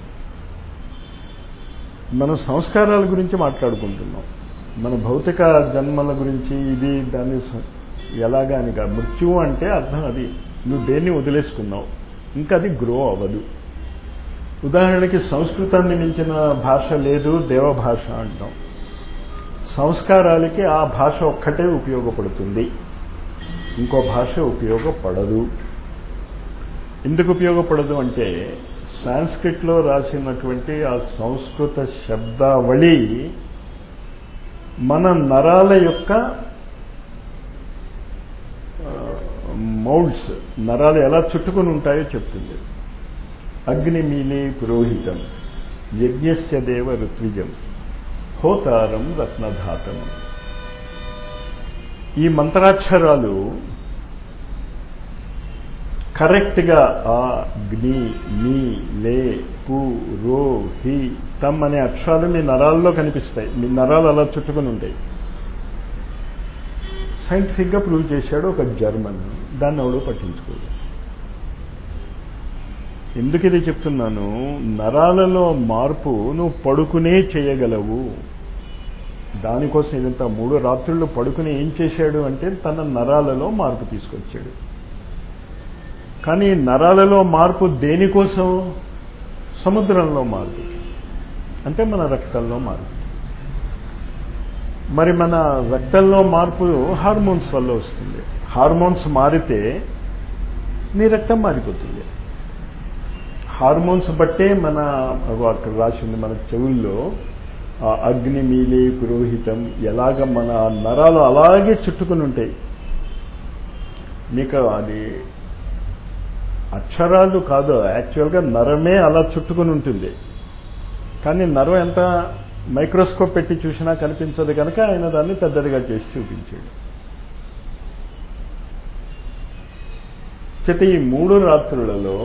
మనం సంస్కారాల గురించి మాట్లాడుకుంటున్నాం మన భౌతిక జన్మల గురించి ఇది దాన్ని ఎలాగా అని కాదు మృత్యువు అంటే అర్థం అది నువ్వు దేన్ని వదిలేసుకున్నావు ఇంకా అది గ్రో అవ్వదు ఉదాహరణకి సంస్కృతాన్ని మించిన భాష లేదు దేవభాష అంటాం సంస్కారాలకి ఆ భాష ఒక్కటే ఉపయోగపడుతుంది ఇంకో భాష ఉపయోగపడదు ఎందుకు ఉపయోగపడదు అంటే సాంస్క్రిట్లో రాసినటువంటి ఆ సంస్కృత శబ్దావళి మన నరాల యొక్క మౌల్డ్స్ నరాలు ఎలా చుట్టుకుని ఉంటాయో చెప్తుంది అగ్నిమీలే పురోహితం యజ్ఞస్య దేవ ఋత్విజం హోతారం రత్నధాతం ఈ మంత్రాక్షరాలు కరెక్ట్గా ఆ గ్ని మీ లే పు రో హి తమ్ అనే అక్షరాలు మీ నరాల్లో కనిపిస్తాయి మీ నరాలు అలా చుట్టుకుని ఉంటాయి సైంటిఫిక్గా ప్రూవ్ చేశాడు ఒక జర్మన్ దాన్ని ఎవడో పట్టించుకోదు ఎందుకు ఇది చెప్తున్నాను నరాలలో మార్పు నువ్వు పడుకునే చేయగలవు దానికోసం ఇదంత మూడు రాత్రులు పడుకుని ఏం చేశాడు అంటే తన నరాలలో మార్పు తీసుకొచ్చాడు కానీ నరాలలో మార్పు దేనికోసం సముద్రంలో మార్పు అంటే మన రక్తంలో మార్పు మరి మన రక్తంలో మార్పు హార్మోన్స్ వల్ల వస్తుంది హార్మోన్స్ మారితే నీ రక్తం మారిపోతుంది హార్మోన్స్ బట్టే మన అక్కడ రాసింది మన చెవుల్లో ఆ అగ్ని మీలే పురోహితం ఎలాగ మన నరాలు అలాగే చుట్టుకుని ఉంటాయి నీకు అది అక్షరాలు కాదు యాక్చువల్గా నరమే అలా చుట్టుకుని ఉంటుంది కానీ నరం ఎంత మైక్రోస్కోప్ పెట్టి చూసినా కనిపించదు కనుక ఆయన దాన్ని పెద్దదిగా చేసి చూపించాడు చేత ఈ మూడు రాత్రులలో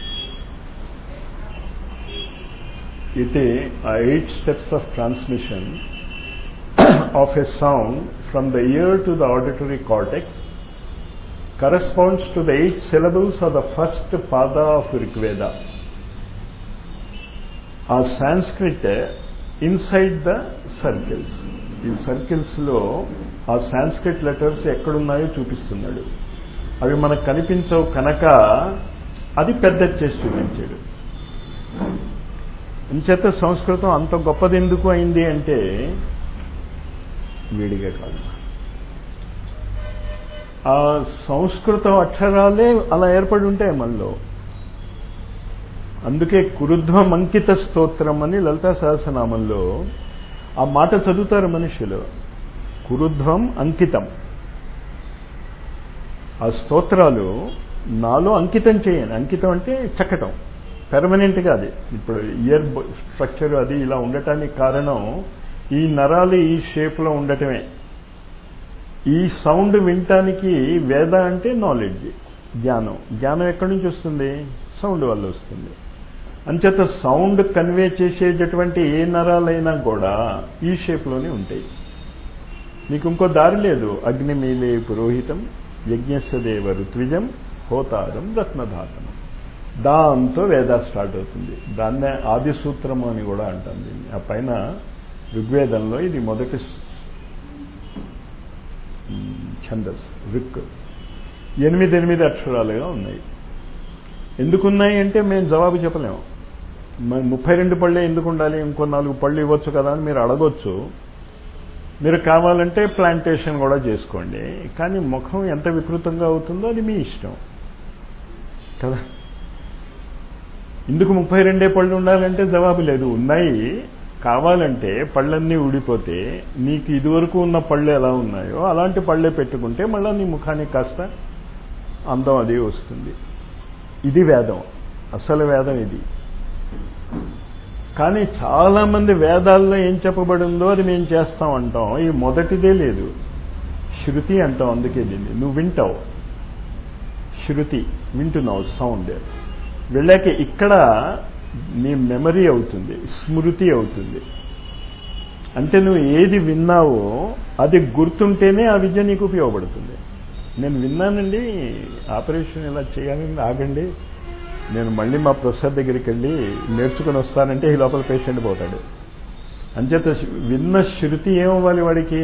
అయితే ఆ eight steps of transmission of a sound from the ear to the auditory cortex corresponds to the eight syllables of the first pada of Rigveda. ఆ సాంస్క్రిట్ ఇన్సైడ్ ద సర్కిల్స్ ఈ సర్కిల్స్లో ఆ సాంస్క్రిట్ లెటర్స్ ఎక్కడున్నాయో చూపిస్తున్నాడు అవి మనకు కనిపించవు కనుక అది పెద్ద చేసి చూపించాడు ఇంచేత సంస్కృతం అంత గొప్పది ఎందుకు అయింది అంటే వీడిగా కాదు ఆ సంస్కృత అక్షరాలే అలా ఏర్పడి ఉంటాయి మనలో అందుకే కురుధ్వం అంకిత స్తోత్రం అని లలితా సహస్రనామంలో ఆ మాట చదువుతారు మనుషులు కురుధ్వం అంకితం ఆ స్తోత్రాలు నాలో అంకితం చేయండి అంకితం అంటే చెక్కటం పెర్మనెంట్గా అది ఇప్పుడు ఇయర్ స్ట్రక్చర్ అది ఇలా ఉండటానికి కారణం ఈ నరాలు ఈ షేప్లో ఉండటమే ఈ సౌండ్ వినటానికి వేద అంటే నాలెడ్జ్ జ్ఞానం జ్ఞానం ఎక్కడి నుంచి వస్తుంది సౌండ్ వల్ల వస్తుంది అంచేత సౌండ్ కన్వే చేసేటటువంటి ఏ నరాలైనా కూడా ఈ షేప్లోనే ఉంటాయి నీకు ఇంకో దారి లేదు అగ్నిమీలే పురోహితం యజ్ఞస్య దేవ ఋత్విజం హోతారం రత్నధాతం దాంతో వేద స్టార్ట్ అవుతుంది దాన్నే ఆది సూత్రము అని కూడా అంటాం దీన్ని ఆ పైన ఋగ్వేదంలో ఇది మొదటి ఛందస్ రిక్ ఎనిమిది ఎనిమిది అక్షరాలుగా ఉన్నాయి ఎందుకున్నాయి అంటే మేము జవాబు చెప్పలేము ముప్పై రెండు పళ్ళే ఎందుకు ఉండాలి ఇంకో నాలుగు పళ్ళు ఇవ్వచ్చు కదా అని మీరు అడగొచ్చు మీరు కావాలంటే ప్లాంటేషన్ కూడా చేసుకోండి కానీ ముఖం ఎంత వికృతంగా అవుతుందో అది మీ ఇష్టం కదా ఇందుకు ముప్పై రెండే పళ్ళు ఉండాలంటే జవాబు లేదు ఉన్నాయి కావాలంటే పళ్ళన్నీ ఊడిపోతే నీకు ఇదివరకు ఉన్న పళ్ళు ఎలా ఉన్నాయో అలాంటి పళ్ళే పెట్టుకుంటే మళ్ళీ నీ ముఖానికి కాస్త అందం అది వస్తుంది ఇది వేదం అసలు వేదం ఇది కానీ చాలామంది వేదాల్లో ఏం చెప్పబడిందో అది మేము చేస్తాం అంటాం ఈ మొదటిదే లేదు శృతి అంటాం అందుకే దీన్ని నువ్వు వింటావు శృతి వింటున్నావు సౌండ్ వెళ్ళాక ఇక్కడ నీ మెమరీ అవుతుంది స్మృతి అవుతుంది అంటే నువ్వు ఏది విన్నావో అది గుర్తుంటేనే ఆ విద్య నీకు ఉపయోగపడుతుంది నేను విన్నానండి ఆపరేషన్ ఇలా చేయాలని ఆగండి నేను మళ్ళీ మా ప్రొఫెసర్ దగ్గరికి వెళ్ళి నేర్చుకుని వస్తానంటే ఈ లోపల పేషెంట్ పోతాడు అంచేత విన్న శృతి ఏమవ్వాలి వాడికి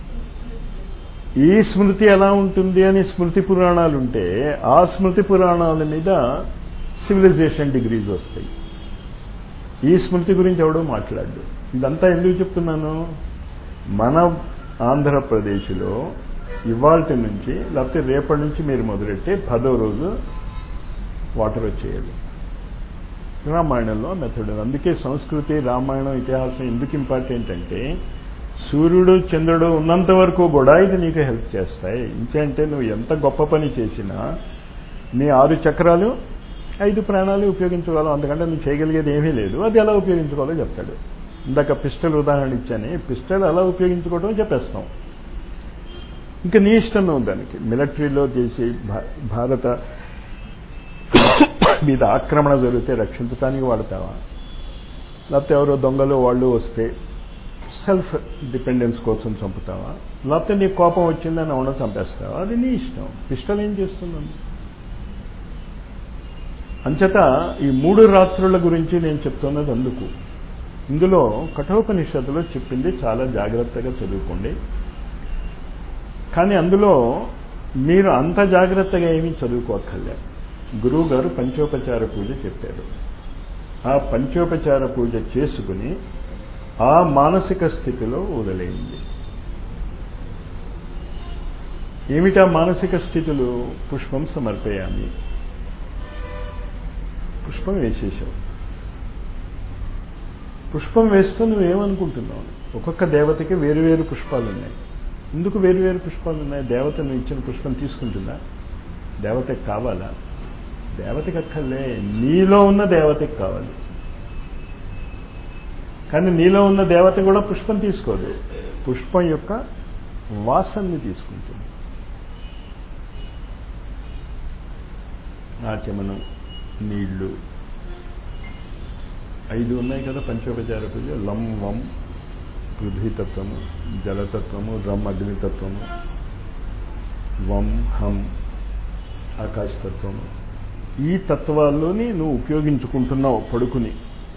ఈ స్మృతి ఎలా ఉంటుంది అని స్మృతి పురాణాలు ఉంటే ఆ స్మృతి పురాణాల మీద సివిలైజేషన్ డిగ్రీస్ వస్తాయి ఈ స్మృతి గురించి ఎవడో మాట్లాడు ఇదంతా ఎందుకు చెప్తున్నాను మన ఆంధ్రప్రదేశ్లో ఇవాల్టి నుంచి లేకపోతే రేపటి నుంచి మీరు మొదలెట్టి పదో రోజు వాటర్ వచ్చేయాలి రామాయణంలో మెథడ్ అందుకే సంస్కృతి రామాయణం ఇతిహాసం ఎందుకు ఇంపార్టెంట్ అంటే సూర్యుడు చంద్రుడు ఉన్నంత వరకు కూడా ఇది నీకు హెల్ప్ చేస్తాయి ఇంకేంటే నువ్వు ఎంత గొప్ప పని చేసినా నీ ఆరు చక్రాలు ఐదు ప్రాణాలు ఉపయోగించుకోవాలి అందుకంటే నువ్వు చేయగలిగేది ఏమీ లేదు అది ఎలా ఉపయోగించుకోవాలో చెప్తాడు ఇందాక పిస్టల్ ఉదాహరణ ఇచ్చాను పిస్టల్ ఎలా ఉపయోగించుకోవడం చెప్పేస్తాం ఇంకా నీ ఇష్టం నువ్వు దానికి మిలిటరీలో చేసి భారత మీద ఆక్రమణ జరిగితే రక్షించడానికి వాడతావా లేకపోతే ఎవరో దొంగలు వాళ్ళు వస్తే సెల్ఫ్ డిపెండెన్స్ కోసం చంపుతావా లేకపోతే నీ కోపం వచ్చిందని అవున చంపేస్తావా అది నీ ఇష్టం పిస్టల్ ఏం చేస్తుందండి అంచేత ఈ మూడు రాత్రుల గురించి నేను చెప్తున్నది అందుకు ఇందులో కఠోపనిషత్తులో చెప్పింది చాలా జాగ్రత్తగా చదువుకోండి కానీ అందులో మీరు అంత జాగ్రత్తగా ఏమీ చదువుకోక్కర్లే గురువు గారు పంచోపచార పూజ చెప్పారు ఆ పంచోపచార పూజ చేసుకుని ఆ మానసిక స్థితిలో వదిలేయండి ఏమిటా మానసిక స్థితులు పుష్పం సమర్పయామి పుష్పం వేసేసావు పుష్పం వేస్తూ నువ్వేమనుకుంటున్నావు ఒక్కొక్క దేవతకి వేరు వేరు పుష్పాలు ఉన్నాయి ఎందుకు వేరు వేరు పుష్పాలు ఉన్నాయి దేవత నువ్వు ఇచ్చిన పుష్పం తీసుకుంటుందా దేవతకి కావాలా దేవతకి అక్కర్లే నీలో ఉన్న దేవతకి కావాలి కానీ నీలో ఉన్న దేవత కూడా పుష్పం తీసుకోదు పుష్పం యొక్క వాసనని తీసుకుంటుంది ఆచమనం నీళ్లు ఐదు ఉన్నాయి కదా పంచోపచార పూజ లం వం పృథ్వీతత్వము జలతత్వము రమ్ అగ్నితత్వము వం హం ఆకాశతత్వము ఈ తత్వాల్లోని నువ్వు ఉపయోగించుకుంటున్నావు పడుకుని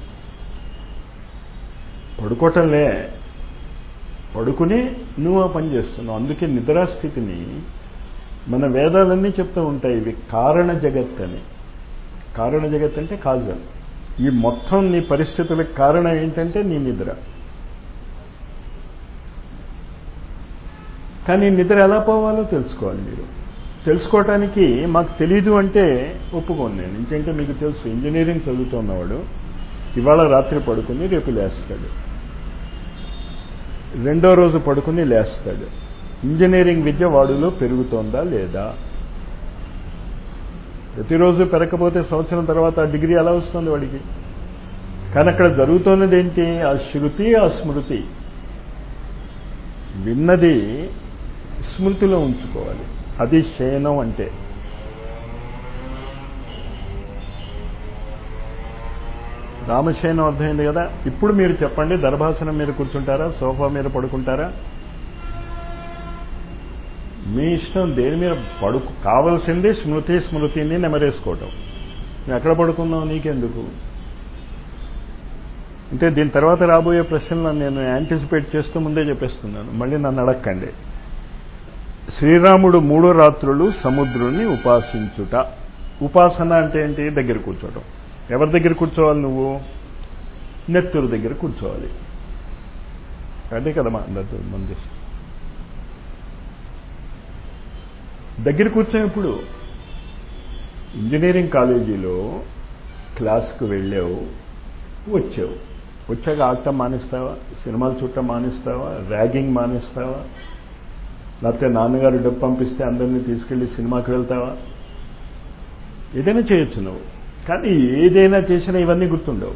పడుకోవటంలే పడుకుని నువ్వు ఆ పని చేస్తున్నావు అందుకే నిద్రాస్థితిని మన వేదాలన్నీ చెప్తూ ఉంటాయి ఇవి కారణ జగత్ అని కారణ జగత్ అంటే కాజల్ ఈ మొత్తం నీ పరిస్థితులకు కారణం ఏంటంటే నీ నిద్ర కానీ నిద్ర ఎలా పోవాలో తెలుసుకోవాలి మీరు తెలుసుకోవటానికి మాకు తెలీదు అంటే ఒప్పుకోను నేను ఇంకంటే మీకు తెలుసు ఇంజనీరింగ్ చదువుతున్నవాడు ఇవాళ రాత్రి పడుకుని రేపు లేస్తాడు రెండో రోజు పడుకుని లేస్తాడు ఇంజనీరింగ్ విద్య వాడులో పెరుగుతోందా లేదా ప్రతిరోజు పెరగకపోతే సంవత్సరం తర్వాత ఆ డిగ్రీ ఎలా వస్తుంది వాడికి కానీ అక్కడ జరుగుతున్నది ఏంటి ఆ శృతి ఆ స్మృతి విన్నది స్మృతిలో ఉంచుకోవాలి అది శయనం అంటే రామశయనం అర్థమైంది కదా ఇప్పుడు మీరు చెప్పండి దర్భాసనం మీద కూర్చుంటారా సోఫా మీద పడుకుంటారా మీ ఇష్టం దేని మీద పడుకు కావలసింది స్మృతి స్మృతిని నెమరేసుకోవటం నువ్వు ఎక్కడ పడుకున్నావు నీకెందుకు అంటే దీని తర్వాత రాబోయే ప్రశ్నలను నేను యాంటిసిపేట్ చేస్తూ ముందే చెప్పేస్తున్నాను మళ్ళీ నన్ను అడక్కండి శ్రీరాముడు మూడు రాత్రులు సముద్రుని ఉపాసించుట ఉపాసన అంటే ఏంటి దగ్గర కూర్చోవటం ఎవరి దగ్గర కూర్చోవాలి నువ్వు నెత్తురు దగ్గర కూర్చోవాలి అదే కదా మా మన దేశం దగ్గర కూర్చోనప్పుడు ఇంజనీరింగ్ కాలేజీలో క్లాస్కు వెళ్ళావు వచ్చావు వచ్చాక ఆడటం మానేస్తావా సినిమాలు చూడటం మానేస్తావా ర్యాగింగ్ మానేస్తావా లేకపోతే నాన్నగారు డబ్బు పంపిస్తే అందరినీ తీసుకెళ్లి సినిమాకి వెళ్తావా ఏదైనా చేయొచ్చు నువ్వు కానీ ఏదైనా చేసినా ఇవన్నీ గుర్తుండవు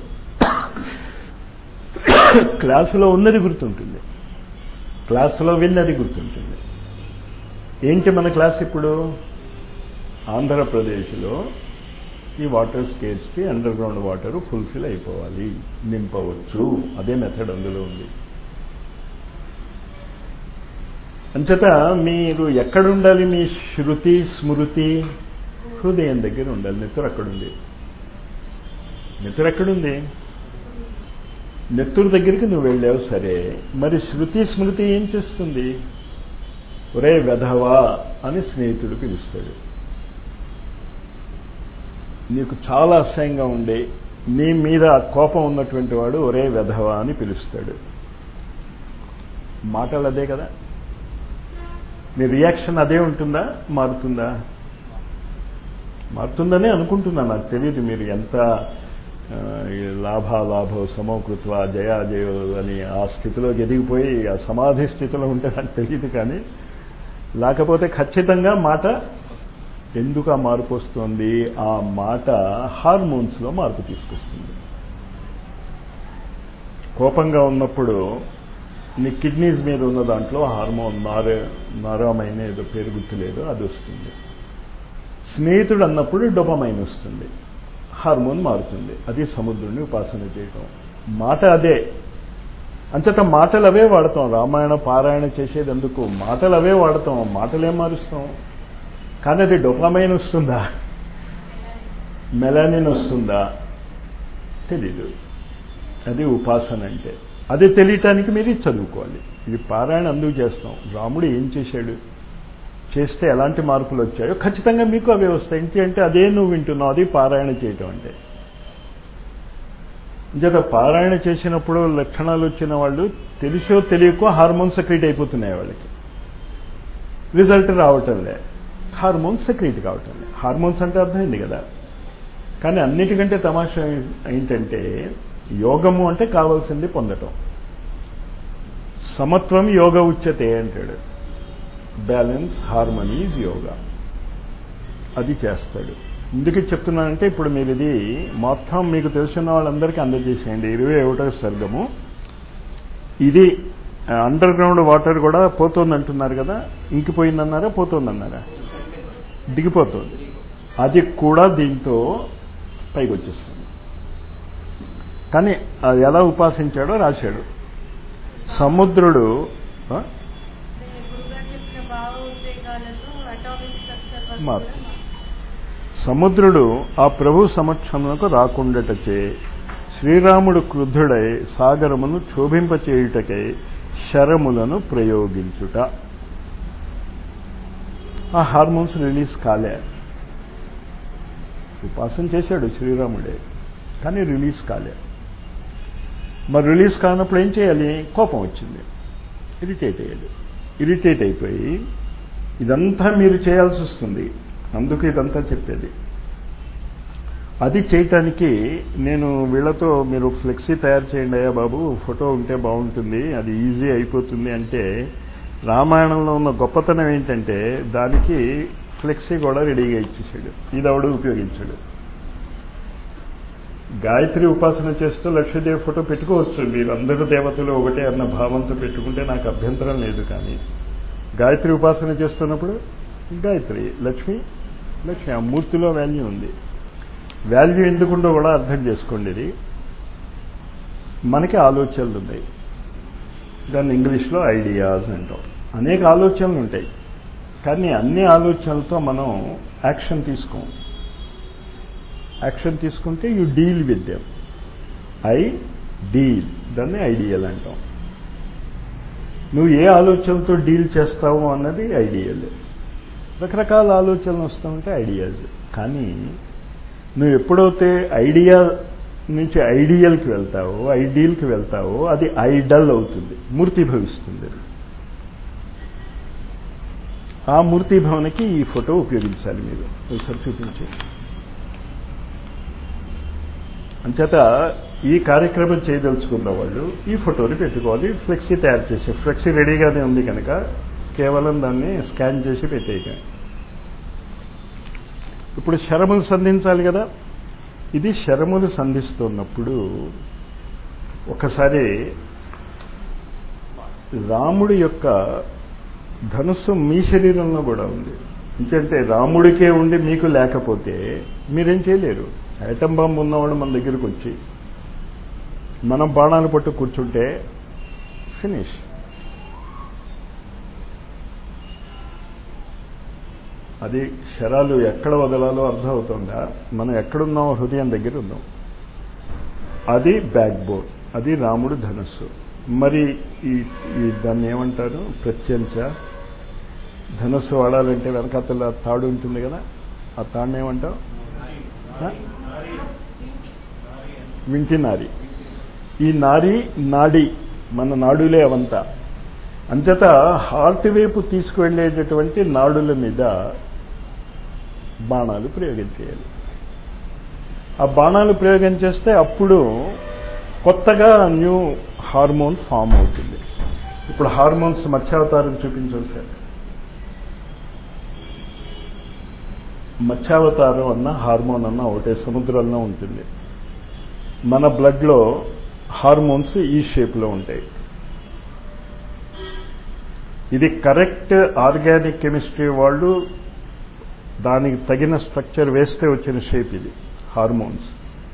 క్లాసులో ఉన్నది గుర్తుంటుంది క్లాసులో విన్నది గుర్తుంటుంది ఏంటి మన క్లాస్ ఇప్పుడు ఆంధ్రప్రదేశ్లో ఈ వాటర్ స్కేట్స్కి అండర్ గ్రౌండ్ వాటర్ ఫుల్ఫిల్ అయిపోవాలి నింపవచ్చు అదే మెథడ్ అందులో ఉంది అంచేత మీరు ఎక్కడుండాలి మీ శృతి స్మృతి హృదయం దగ్గర ఉండాలి నెత్తురు అక్కడుంది నెత్తురు ఎక్కడుంది నెత్తురు దగ్గరికి నువ్వు వెళ్ళావు సరే మరి శృతి స్మృతి ఏం చేస్తుంది ఒరే వెధవా అని స్నేహితుడు పిలుస్తాడు నీకు చాలా అసహ్యంగా ఉండే నీ మీద కోపం ఉన్నటువంటి వాడు ఒరే వెధవా అని పిలుస్తాడు మాటలు అదే కదా మీ రియాక్షన్ అదే ఉంటుందా మారుతుందా మారుతుందనే అనుకుంటున్నా నాకు తెలియదు మీరు ఎంత లాభాలాభో సమోకృత్వ జయాజయో అని ఆ స్థితిలో ఎదిగిపోయి ఆ సమాధి స్థితిలో ఉంటే నాకు తెలియదు కానీ లేకపోతే ఖచ్చితంగా మాట ఎందుకు ఆ మార్పు వస్తుంది ఆ మాట హార్మోన్స్లో మార్పు తీసుకొస్తుంది కోపంగా ఉన్నప్పుడు నీ కిడ్నీస్ మీద ఉన్న దాంట్లో హార్మోన్ నార నారామైన ఏదో పేరు గుర్తులేదు అది వస్తుంది స్నేహితుడు అన్నప్పుడు డొపమైన్ వస్తుంది హార్మోన్ మారుతుంది అది సముద్రుడిని ఉపాసన చేయటం మాట అదే అంచేత మాటలు అవే వాడతాం రామాయణ పారాయణ చేసేది ఎందుకు మాటలు అవే వాడతాం మాటలేం మారుస్తాం కానీ అది డొపామైన్ వస్తుందా మెలానిన్ వస్తుందా తెలీదు అది ఉపాసన అంటే అది తెలియటానికి మీరు చదువుకోవాలి ఇది పారాయణ అందుకు చేస్తాం రాముడు ఏం చేశాడు చేస్తే ఎలాంటి మార్పులు వచ్చాయో ఖచ్చితంగా మీకు అవే వస్తాయి ఏంటి అంటే అదే నువ్వు వింటున్నావు అది పారాయణ చేయటం అంటే జత పారాయణ చేసినప్పుడు లక్షణాలు వచ్చిన వాళ్ళు తెలిసో తెలియకో హార్మోన్స్ సెక్రీట్ అయిపోతున్నాయి వాళ్ళకి రిజల్ట్ రావటంలే హార్మోన్స్ సెక్రీట్ కావటం హార్మోన్స్ అంటే అర్థమైంది కదా కానీ అన్నిటికంటే తమాషా ఏంటంటే యోగము అంటే కావాల్సింది పొందటం సమత్వం యోగ ఉచ్యతే అంటాడు బ్యాలెన్స్ హార్మనీజ్ యోగా అది చేస్తాడు ఎందుకు చెప్తున్నానంటే ఇప్పుడు మీరు ఇది మొత్తం మీకు తెలిసిన వాళ్ళందరికీ అందజేసేయండి ఇరవై ఒకటో సర్గము ఇది అండర్ గ్రౌండ్ వాటర్ కూడా పోతుంది అంటున్నారు కదా ఇంకిపోయిందన్నారా పోతుందన్నారా దిగిపోతుంది అది కూడా దీంతో పైకి వచ్చేస్తుంది కానీ అది ఎలా ఉపాసించాడో రాశాడు సముద్రుడు మార్పు సముద్రుడు ఆ ప్రభు సమక్షమునకు రాకుండటచే శ్రీరాముడు క్రుద్ధుడై సాగరమును క్షోభింపచేయుటకై శరములను ప్రయోగించుట ఆ హార్మోన్స్ రిలీజ్ కాలే ఉపాసన చేశాడు శ్రీరాముడే కానీ రిలీజ్ కాలే మరి రిలీజ్ కానప్పుడు ఏం చేయాలి కోపం వచ్చింది ఇరిటేట్ అయ్యాడు ఇరిటేట్ అయిపోయి ఇదంతా మీరు చేయాల్సి వస్తుంది అందుకు ఇదంతా చెప్పేది అది చేయటానికి నేను వీళ్ళతో మీరు ఫ్లెక్సీ తయారు చేయండి అయ్యా బాబు ఫోటో ఉంటే బాగుంటుంది అది ఈజీ అయిపోతుంది అంటే రామాయణంలో ఉన్న గొప్పతనం ఏంటంటే దానికి ఫ్లెక్సీ కూడా రెడీగా ఇచ్చేసాడు ఇది ఆవిడ ఉపయోగించాడు గాయత్రి ఉపాసన చేస్తూ లక్ష్మీదేవి ఫోటో పెట్టుకోవచ్చు మీరు అందరూ దేవతలు ఒకటే అన్న భావంతో పెట్టుకుంటే నాకు అభ్యంతరం లేదు కానీ గాయత్రి ఉపాసన చేస్తున్నప్పుడు గాయత్రి లక్ష్మి లక్ష్మి ఆ మూర్తిలో వాల్యూ ఉంది వాల్యూ ఎందుకుండో కూడా అర్థం చేసుకోండి ఇది మనకి ఆలోచనలు ఉన్నాయి దాన్ని ఇంగ్లీష్లో ఐడియాస్ అంటాం అనేక ఆలోచనలు ఉంటాయి కానీ అన్ని ఆలోచనలతో మనం యాక్షన్ తీసుకోం యాక్షన్ తీసుకుంటే you deal with them I deal దాన్ని ఐడియల్ అంటాం నువ్వు ఏ ఆలోచనలతో డీల్ చేస్తావు అన్నది ఐడియల్ రకరకాల ఆలోచనలు వస్తూ ఉంటే ఐడియాస్ కానీ నువ్వు ఎప్పుడైతే ఐడియా నుంచి ఐడియల్కి వెళ్తావో ఐడియల్కి వెళ్తావో అది ఐడల్ అవుతుంది మూర్తి భవిస్తుంది ఆ మూర్తి భవనకి ఈ ఫోటో ఉపయోగించాలి మీరు ఒకసారి చూపించి అంచేత ఈ కార్యక్రమం చేయదలుచుకున్న వాళ్ళు ఈ ఫోటోని పెట్టుకోవాలి ఫ్లెక్సీ తయారు చేసి ఫ్లెక్సీ రెడీగానే ఉంది కనుక కేవలం దాన్ని స్కాన్ చేసి పెట్టేయక ఇప్పుడు శరములు సంధించాలి కదా ఇది శరములు సంధిస్తున్నప్పుడు ఒకసారి రాముడి యొక్క ధనుస్సు మీ శరీరంలో కూడా ఉంది ఎందుకంటే రాముడికే ఉండి మీకు లేకపోతే మీరేం చేయలేరు ఐటమ్ బాంబు ఉన్నవాడు మన దగ్గరికి వచ్చి మనం బాణాలు పట్టు కూర్చుంటే ఫినిష్ అది శరాలు ఎక్కడ వదలాలో అర్థం అవుతుందా మనం ఎక్కడున్నామో హృదయం దగ్గర ఉన్నాం అది బ్యాక్ బోన్ అది రాముడు ధనుస్సు మరి ఈ ఈ దాన్ని ఏమంటారు ప్రత్యంచ ధనుస్సు వాడాలంటే వెనకాతల తాడు ఉంటుంది కదా ఆ తాడుని ఏమంటావు వింటి నారి ఈ నారి నాడి మన నాడులే అవంతా అంచేత హార్ట్ వైపు తీసుకువెళ్ళేటటువంటి నాడుల మీద బాణాలు ప్రయోగం చేయాలి ఆ బాణాలు ప్రయోగం చేస్తే అప్పుడు కొత్తగా న్యూ హార్మోన్ ఫామ్ అవుతుంది ఇప్పుడు హార్మోన్స్ మత్స్యావతారం చూపించాలి సార్ మత్స్యావతారం అన్న హార్మోన్ అన్న ఒకటే సముద్రంలో ఉంటుంది మన బ్లడ్లో హార్మోన్స్ ఈ షేప్లో ఉంటాయి ఇది కరెక్ట్ ఆర్గానిక్ కెమిస్ట్రీ వాళ్ళు దానికి తగిన స్ట్రక్చర్ వేస్తే వచ్చిన షేప్ ఇది హార్మోన్స్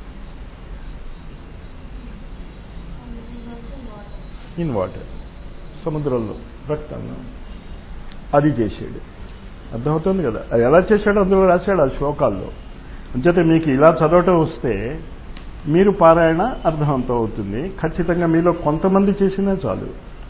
ఇన్ వాటర్ సముద్రంలో రక్తంలో అది చేసాడు అర్థమవుతుంది కదా అది ఎలా చేశాడో అందులో రాశాడు ఆ శ్లోకాల్లో అంచేతే మీకు ఇలా చదవటం వస్తే మీరు పారాయణ అర్థవంతం అవుతుంది ఖచ్చితంగా మీలో కొంతమంది చేసినా చాలు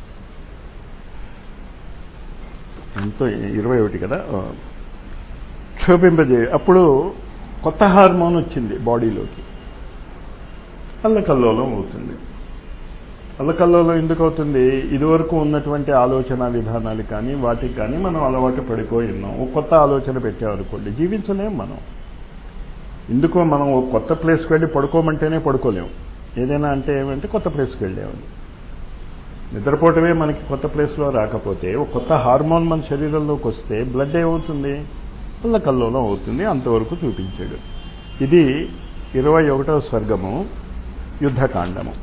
ఎంతో ఇరవై ఒకటి కదా క్షోభింపజే అప్పుడు కొత్త హార్మోన్ వచ్చింది బాడీలోకి అల్లకల్లోలం అవుతుంది అల్లకల్లోలం ఎందుకు అవుతుంది ఇదివరకు ఉన్నటువంటి ఆలోచన విధానాలు కానీ వాటికి కానీ మనం అలవాటు పడిపోయి ఉన్నాం ఒక కొత్త ఆలోచన పెట్టామనుకోండి జీవించలేం మనం ఎందుకో మనం ఒక కొత్త ప్లేస్కి వెళ్ళి పడుకోమంటేనే పడుకోలేం ఏదైనా అంటే ఏమంటే కొత్త ప్లేస్కి వెళ్ళామని నిద్రపోవటమే మనకి కొత్త ప్లేస్లో రాకపోతే ఒక కొత్త హార్మోన్ మన శరీరంలోకి వస్తే బ్లడ్ ఏమవుతుంది అల్లకల్లోలం అవుతుంది అంతవరకు చూపించాడు ఇది ఇరవై ఒకటవ స్వర్గము యుద్ధకాండము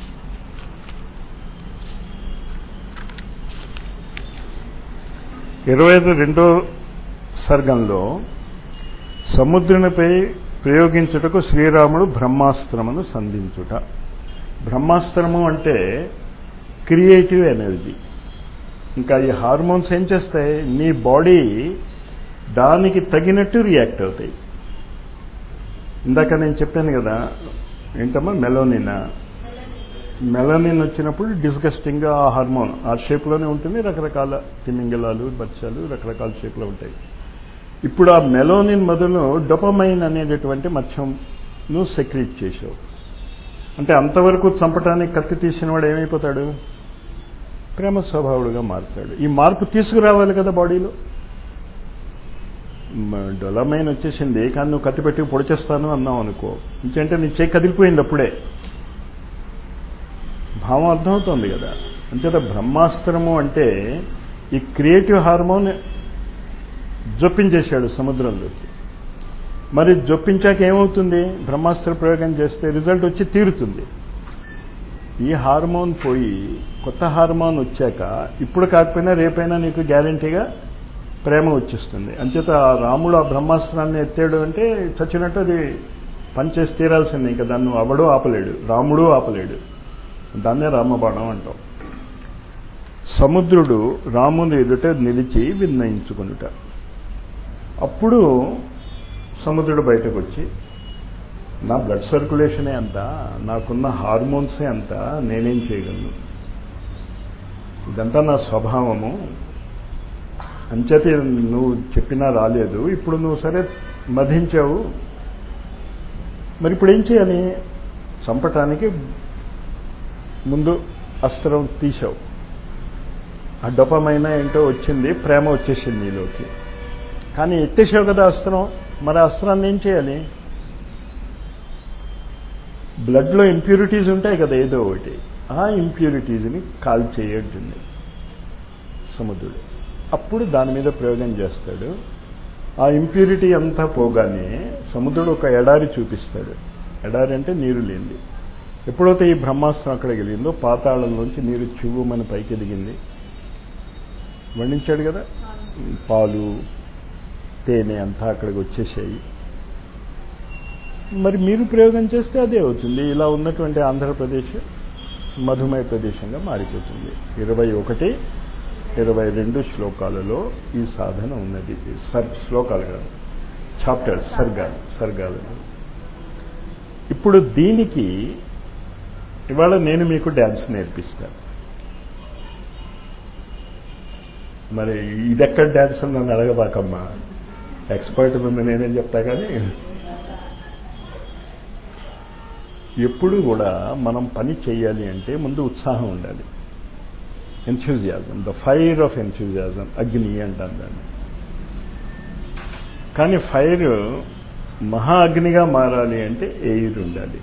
ఇరవై రెండో సర్గంలో సముద్రునిపై ప్రయోగించుటకు శ్రీరాముడు బ్రహ్మాస్త్రమును సంధించుట బ్రహ్మాస్త్రము అంటే క్రియేటివ్ ఎనర్జీ ఇంకా ఈ హార్మోన్స్ ఏం చేస్తాయి నీ బాడీ దానికి తగినట్టు రియాక్ట్ అవుతాయి ఇందాక నేను చెప్పాను కదా ఏంటమ్మా మెలోనినా మెలనిన్ వచ్చినప్పుడు డిస్గస్టింగ్గా ఆ హార్మోన్ ఆ షేప్లోనే ఉంటుంది రకరకాల తిమింగలాలు బచ్చాలు రకరకాల షేప్లో ఉంటాయి ఇప్పుడు ఆ మెలోనిన్ మొదలు డొపమైన్ అనేటటువంటి మత్స్యంను సెక్రీట్ చేసావు అంటే అంతవరకు చంపటానికి కత్తి తీసిన వాడు ఏమైపోతాడు ప్రేమ స్వభావుడుగా మారుతాడు ఈ మార్పు తీసుకురావాలి కదా బాడీలో డొలమైన్ వచ్చేసింది కానీ నువ్వు కత్తి పెట్టి పొడిచేస్తాను అన్నావు అనుకో ఇంకంటే నీ చేయి కదిలిపోయింది అప్పుడే భావం అర్థమవుతోంది కదా అంచేత బ్రహ్మాస్త్రము అంటే ఈ క్రియేటివ్ హార్మోన్ జొప్పించేశాడు సముద్రంలోకి మరి జొప్పించాక ఏమవుతుంది బ్రహ్మాస్త్ర ప్రయోగం చేస్తే రిజల్ట్ వచ్చి తీరుతుంది ఈ హార్మోన్ పోయి కొత్త హార్మోన్ వచ్చాక ఇప్పుడు కాకపోయినా రేపైనా నీకు గ్యారంటీగా ప్రేమ వచ్చేస్తుంది అంచేత ఆ రాముడు ఆ బ్రహ్మాస్త్రాన్ని ఎత్తాడు అంటే చచ్చినట్టు అది పనిచేసి తీరాల్సిందే ఇంకా దాన్ని అవడూ ఆపలేడు రాముడు ఆపలేడు దాన్నే రామబాణం అంటాం సముద్రుడు రాముని ఎదుట నిలిచి విన్నయించుకునుట అప్పుడు సముద్రుడు బయటకు వచ్చి నా బ్లడ్ సర్క్యులేషనే అంత నాకున్న హార్మోన్సే అంత నేనేం చేయగలను ఇదంతా నా స్వభావము అంచేత నువ్వు చెప్పినా రాలేదు ఇప్పుడు నువ్వు సరే మధించావు మరి ఇప్పుడు ఏం చేయాలి చంపటానికి ముందు అస్త్రం తీసావు ఆ డొపమైన ఏంటో వచ్చింది ప్రేమ వచ్చేసింది నీలోకి కానీ ఎత్తేసావు కదా అస్త్రం మరి అస్త్రాన్ని ఏం చేయాలి బ్లడ్లో ఇంప్యూరిటీస్ ఉంటాయి కదా ఏదో ఒకటి ఆ ఇంప్యూరిటీస్ని కాల్ చేయడ్డింది సముద్రుడు అప్పుడు దాని మీద ప్రయోగం చేస్తాడు ఆ ఇంప్యూరిటీ అంతా పోగానే సముద్రుడు ఒక ఎడారి చూపిస్తాడు ఎడారి అంటే నీరు లేనిది ఎప్పుడైతే ఈ బ్రహ్మాస్త్రం అక్కడ గెలిగిందో పాతాళంలోంచి నీరు చివ్వుమని పైకి ఎదిగింది వర్ణించాడు కదా పాలు తేనె అంతా అక్కడికి వచ్చేసాయి మరి మీరు ప్రయోగం చేస్తే అదే అవుతుంది ఇలా ఉన్నటువంటి ఆంధ్రప్రదేశ్ మధుమయ ప్రదేశంగా మారిపోతుంది ఇరవై ఒకటి ఇరవై రెండు శ్లోకాలలో ఈ సాధన ఉన్నది సర్ శ్లోకాలు కాదు చాప్టర్స్ సర్గాలు సర్గాలలో ఇప్పుడు దీనికి ఇవాళ నేను మీకు డ్యాన్స్ నేర్పిస్తాను మరి ఇదెక్కడ డ్యాన్స్ అని నన్ను అడగబాకమ్మా ఎక్స్పర్ట్ ముందు నేనేం చెప్తా కానీ ఎప్పుడు కూడా మనం పని చేయాలి అంటే ముందు ఉత్సాహం ఉండాలి enthusiasm the fire of enthusiasm అగ్ని అంటాం దాన్ని కానీ ఫైర్ మహా అగ్నిగా మారాలి అంటే ఎయిర్ ఉండాలి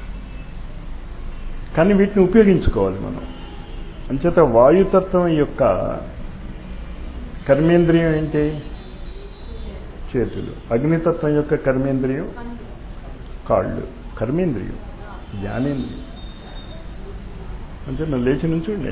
కానీ వీటిని ఉపయోగించుకోవాలి మనం అంచేత వాయుతత్వం యొక్క కర్మేంద్రియం ఏంటి చేతులు అగ్నితత్వం యొక్క కర్మేంద్రియం కాళ్ళు కర్మేంద్రియం జ్ఞానేంద్రియం అంటే నన్ను లేచి నుంచుండే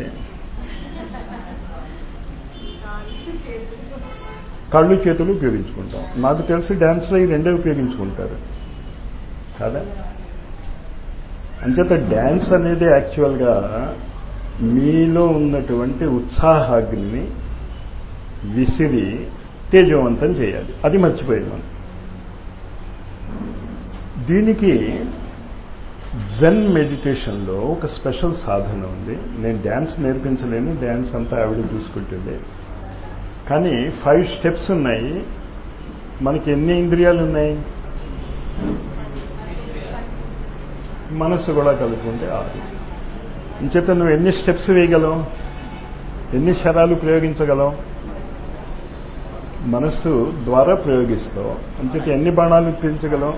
కళ్ళు చేతులు ఉపయోగించుకుంటాం నాకు తెలిసి డ్యాన్స్లో ఈ రెండే ఉపయోగించుకుంటారు కాదా అంచేత డ్యాన్స్ అనేది యాక్చువల్గా మీలో ఉన్నటువంటి ఉత్సాహాగ్ని విసిరి తేజవంతం చేయాలి అది మర్చిపోయాం మనం దీనికి జెన్ మెడిటేషన్లో ఒక స్పెషల్ సాధన ఉంది నేను డ్యాన్స్ నేర్పించలేను డ్యాన్స్ అంతా ఆవిడ చూసుకుంటుంది కానీ ఫైవ్ స్టెప్స్ ఉన్నాయి మనకి ఎన్ని ఇంద్రియాలు ఉన్నాయి మనస్సు కూడా కలుపుకుంటే ఆరు ఇంచేత నువ్వు ఎన్ని స్టెప్స్ వేయగలవు ఎన్ని శరాలు ప్రయోగించగలవు మనస్సు ద్వారా ప్రయోగిస్తావు అంచేత ఎన్ని బాణాలు పెంచగలవు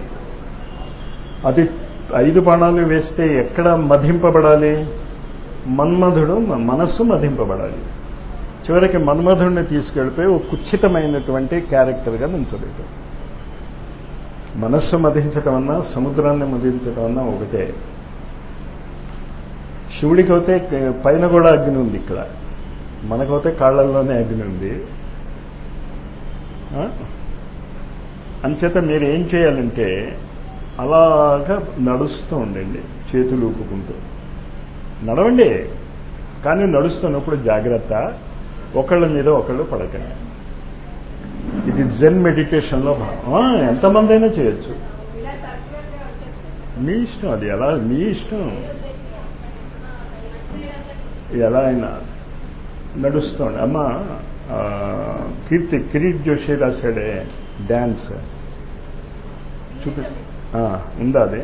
అది ఐదు బాణాలు వేస్తే ఎక్కడ మధింపబడాలి మన్మధుడు మనస్సు మధింపబడాలి చివరికి మన్మధుడిని తీసుకెళ్ళిపోయి ఒక కుచ్చితమైనటువంటి క్యారెక్టర్గా నించలేదు మనస్సు మధించటం అన్నా సముద్రాన్ని మధించటం అన్నా ఒకటే శివుడికి అయితే పైన కూడా అగ్ని ఉంది ఇక్కడ మనకైతే కాళ్ళల్లోనే అగ్ని ఉంది అంచేత మీరు ఏం చేయాలంటే అలాగా నడుస్తూ ఉండండి చేతులు ఊపుకుంటూ నడవండి కానీ నడుస్తున్నప్పుడు జాగ్రత్త ఒకళ్ళ మీద ఒకళ్ళు పడకండి ఇది జెన్ మెడిటేషన్లో భాగం ఎంతమంది అయినా చేయొచ్చు మీ ఇష్టం అది ఎలా మీ ఇష్టం ఎలా అయినా నడుస్తోండి అమ్మ కీర్తి కిరీట్ జోషి రాశాడే డ్యాన్స్ చూపి ఉందా అదే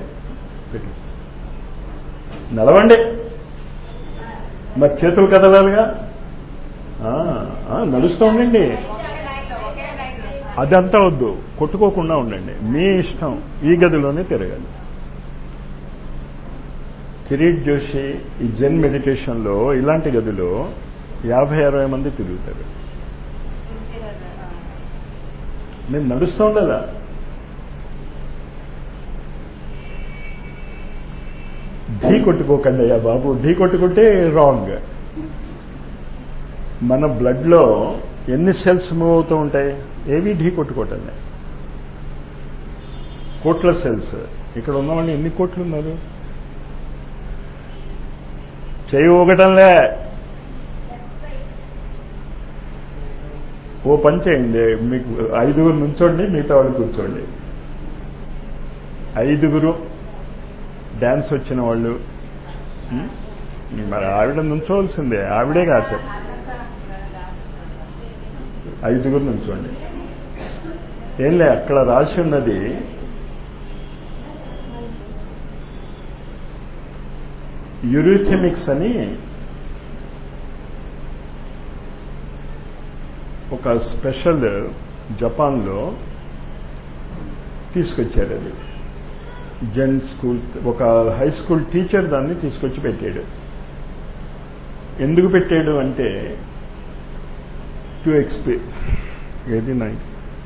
నడవండి మరి చేతులు కదలాలిగా నడుస్తూ ఉండండి అదంతా వద్దు కొట్టుకోకుండా ఉండండి మీ ఇష్టం ఈ గదిలోనే తిరగాలి కిరీట్ జోషి ఈ జెన్ మెడిటేషన్లో ఇలాంటి గదిలో యాభై అరవై మంది తిరుగుతారు నేను నడుస్తూ ఉండాలా ఢీ కొట్టుకోకండి అయ్యా బాబు ఢీ కొట్టుకుంటే రాంగ్ మన బ్లడ్లో ఎన్ని సెల్స్ మూవ్ అవుతూ ఉంటాయి ఏవి ఢీ కొట్టుకోవటండి కోట్ల సెల్స్ ఇక్కడ ఉన్నవాళ్ళు ఎన్ని కోట్లు ఉన్నారు చేయి ఊగటంలే ఓ పని చేయండి మీకు ఐదుగురు నుంచోండి మిగతా వాళ్ళు కూర్చోండి ఐదుగురు డ్యాన్స్ వచ్చిన వాళ్ళు ఉం? మరి ఆవిడ నుంచోవలసిందే ఆవిడే కాదు ఐదుగురు నుంచోండి ఏం లే అక్కడ రాసి ఉన్నది యురిథమిక్స్ అని ఒక స్పెషల్ జపాన్లో తీసుకొచ్చారు అది జెన్ స్కూల్ ఒక హై స్కూల్ టీచర్ దాన్ని తీసుకొచ్చి పెట్టాడు ఎందుకు పెట్టాడు అంటే టు ఎక్స్పీ ఏది నైన్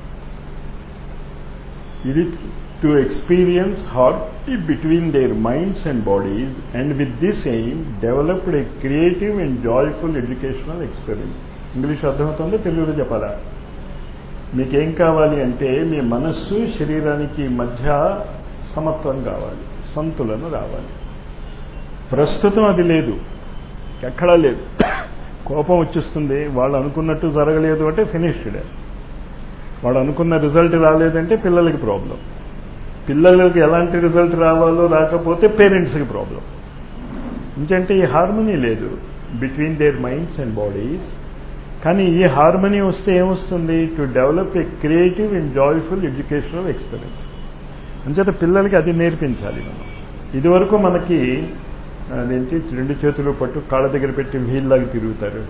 ఇది to experience harmony between their minds and bodies and with this aim developed a creative and joyful educational experience English అర్థమవుతుందో తెలుగులో చెప్పాలా మీకేం కావాలి అంటే మీ మనస్సు శరీరానికి మధ్య సమత్వం కావాలి సంతులన రావాలి ప్రస్తుతం అది లేదు ఎక్కడా లేదు కోపం వచ్చేస్తుంది వాళ్ళు అనుకున్నట్టు జరగలేదు అంటే ఫినిష్డ్ వాడు అనుకున్న రిజల్ట్ రాలేదంటే పిల్లలకి ప్రాబ్లం పిల్లలకి ఎలాంటి రిజల్ట్ రావాలో రాకపోతే పేరెంట్స్కి ప్రాబ్లం ఎందుకంటే ఈ హార్మనీ లేదు between their minds and bodies కానీ ఈ హార్మనీ వస్తే ఏమొస్తుంది to develop a creative and joyful educational experience అంచేత పిల్లలకి అది నేర్పించాలి మనం ఇదివరకు మనకి అదేంటి రెండు చేతులు పట్టు కాళ్ళ దగ్గర పెట్టి వీల్లాగా తిరుగుతారు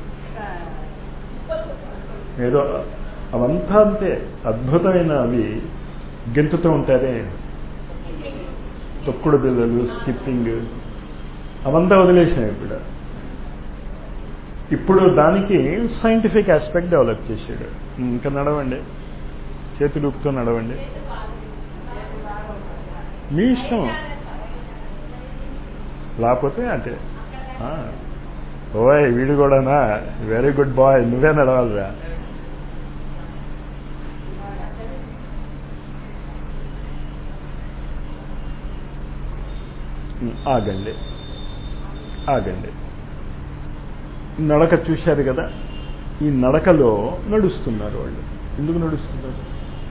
ఏదో అవంతా అంతే అద్భుతమైన అవి గెంతుతూ ఉంటారే తొక్కుడు బిల్లలు స్కిప్పింగ్ అవంతా వదిలేసాం ఇప్పుడు ఇప్పుడు దానికి సైంటిఫిక్ ఆస్పెక్ట్ డెవలప్ చేశాడు ఇంకా నడవండి చేతులు ఊపుతూ నడవండి మీ ఇష్టం లేకపోతే అంటే ఓయ్ వీడు కూడానా వెరీ గుడ్ బాయ్ నువ్వే నడవాలిరా ఆగండి ఆగండి నడక చూశారు కదా ఈ నడకలో నడుస్తున్నారు వాళ్ళు ఎందుకు నడుస్తున్నారు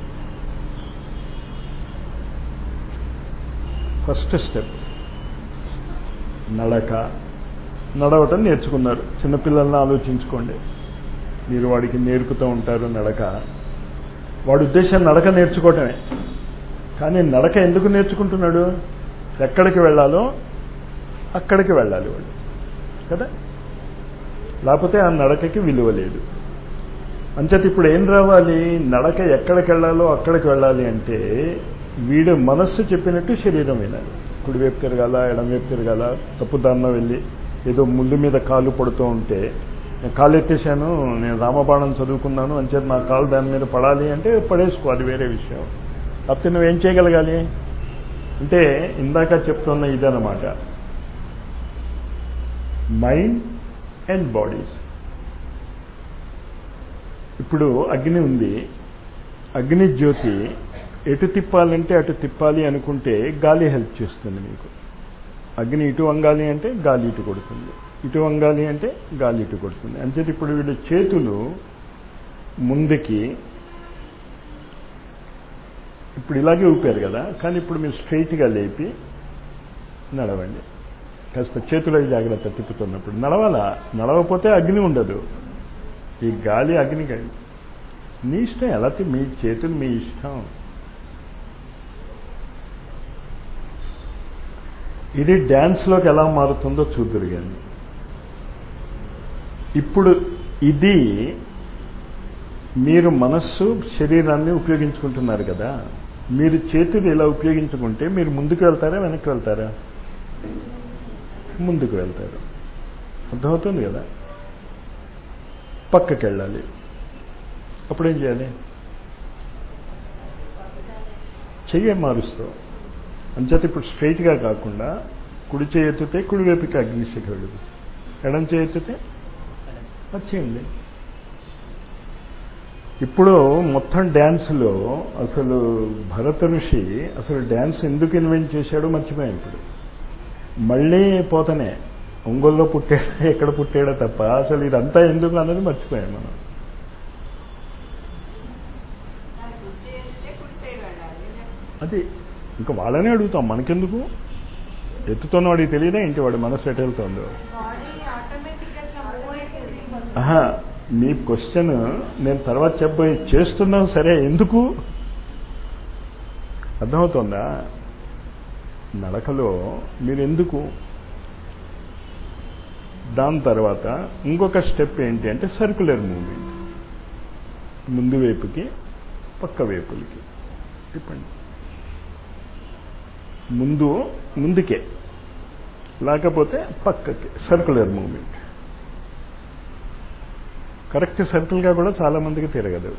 ఫస్ట్ స్టెప్ నడక నడవటం నేర్చుకున్నారు చిన్నపిల్లల్ని ఆలోచించుకోండి మీరు వాడికి నేర్పుతూ ఉంటారు నడక వాడి ఉద్దేశం నడక నేర్చుకోవటమే కానీ నడక ఎందుకు నేర్చుకుంటున్నాడు ఎక్కడికి వెళ్ళాలో అక్కడికి వెళ్ళాలి వాడు కదా లేకపోతే ఆ నడకకి విలువ లేదు అంచేత ఇప్పుడు ఏం రావాలి నడక ఎక్కడికి వెళ్ళాలో అక్కడికి వెళ్ళాలి అంటే వీడు మనస్సు చెప్పినట్టు శరీరం వినాలి కుడివైపు తిరగాల ఎడమవైపు తిరగాల తప్పుదారిన వెళ్ళి ఏదో ముళ్ళు మీద కాలు పడుతూ ఉంటే నేను కాలు ఎత్తేసాను నేను రామబాణం చదువుకున్నాను అంచేత నా కాలు దాని మీద పడాలి అంటే పడేసుకో అది వేరే విషయం లేకపోతే నువ్వేం చేయగలగాలి అంటే ఇందాక చెప్తున్న ఇదనమాట మైండ్ అండ్ బాడీస్ ఇప్పుడు అగ్ని ఉంది అగ్ని జ్యోతి ఎటు తిప్పాలంటే అటు తిప్పాలి అనుకుంటే గాలి హెల్ప్ చేస్తుంది మీకు అగ్ని ఇటు వంగాలి అంటే గాలి ఇటు కొడుతుంది ఇటు వంగాలి అంటే గాలి ఇటు కొడుతుంది అంచేది ఇప్పుడు వీళ్ళు చేతులు ముందుకి ఇప్పుడు ఇలాగే ఊపారు కదా కానీ ఇప్పుడు మీరు స్ట్రైట్గా లేపి నడవండి కాస్త చేతుల జాగ్రత్త తిప్పుతున్నప్పుడు నడవాలా నడవకపోతే అగ్ని ఉండదు ఈ గాలి అగ్ని మీ ఇష్టం ఎలా మీ చేతులు మీ ఇష్టం ఇది డ్యాన్స్లోకి ఎలా మారుతుందో చూద్దరు కానీ ఇప్పుడు ఇది మీరు మనస్సు శరీరాన్ని ఉపయోగించుకుంటున్నారు కదా మీరు చేతులు ఇలా ఉపయోగించుకుంటే మీరు ముందుకు వెళ్తారా వెనక్కి వెళ్తారా ముందుకు వెళ్తారు అర్థమవుతుంది కదా పక్కకి వెళ్ళాలి అప్పుడు ఏం చేయాలి చెయ్యే మారుస్తావు అంచేత ఇప్పుడు స్ట్రైట్గా కాకుండా కుడి చేయి ఎత్తితే కుడివైపుకి అగ్నిశిఖ వెలుగు ఎడం చేయి ఎత్తితే వచ్చేయండి ఇప్పుడు మొత్తం డ్యాన్స్లో అసలు భరత ఋషి అసలు డ్యాన్స్ ఎందుకు ఇన్వెంట్ చేశాడో మర్చిపోయాం ఇప్పుడు మళ్ళీ పోతనే ఒంగోల్లో పుట్టాడా ఎక్కడ పుట్టాడో తప్ప అసలు ఇదంతా ఎందుకు అన్నది మర్చిపోయాం మనం అది ఇంకా వాళ్ళనే అడుగుతాం మనకెందుకు ఎత్తుతున్న వాడికి తెలియదా ఏంటి వాడి మనసు ఎటు వెళ్తుందో ఆహా మీ క్వశ్చన్ నేను తర్వాత చెప్పబోయి చేస్తున్నాం సరే ఎందుకు అర్థమవుతుందా నడకలో మీరు ఎందుకు దాని తర్వాత ఇంకొక స్టెప్ ఏంటి అంటే సర్క్యులర్ మూమెంట్ ముందు వైపుకి పక్క వైపులకి చెప్పండి ముందు ముందుకే లేకపోతే పక్కకి సర్క్యులర్ మూమెంట్ కరెక్ట్ సర్కిల్గా కూడా చాలా మందికి తిరగదు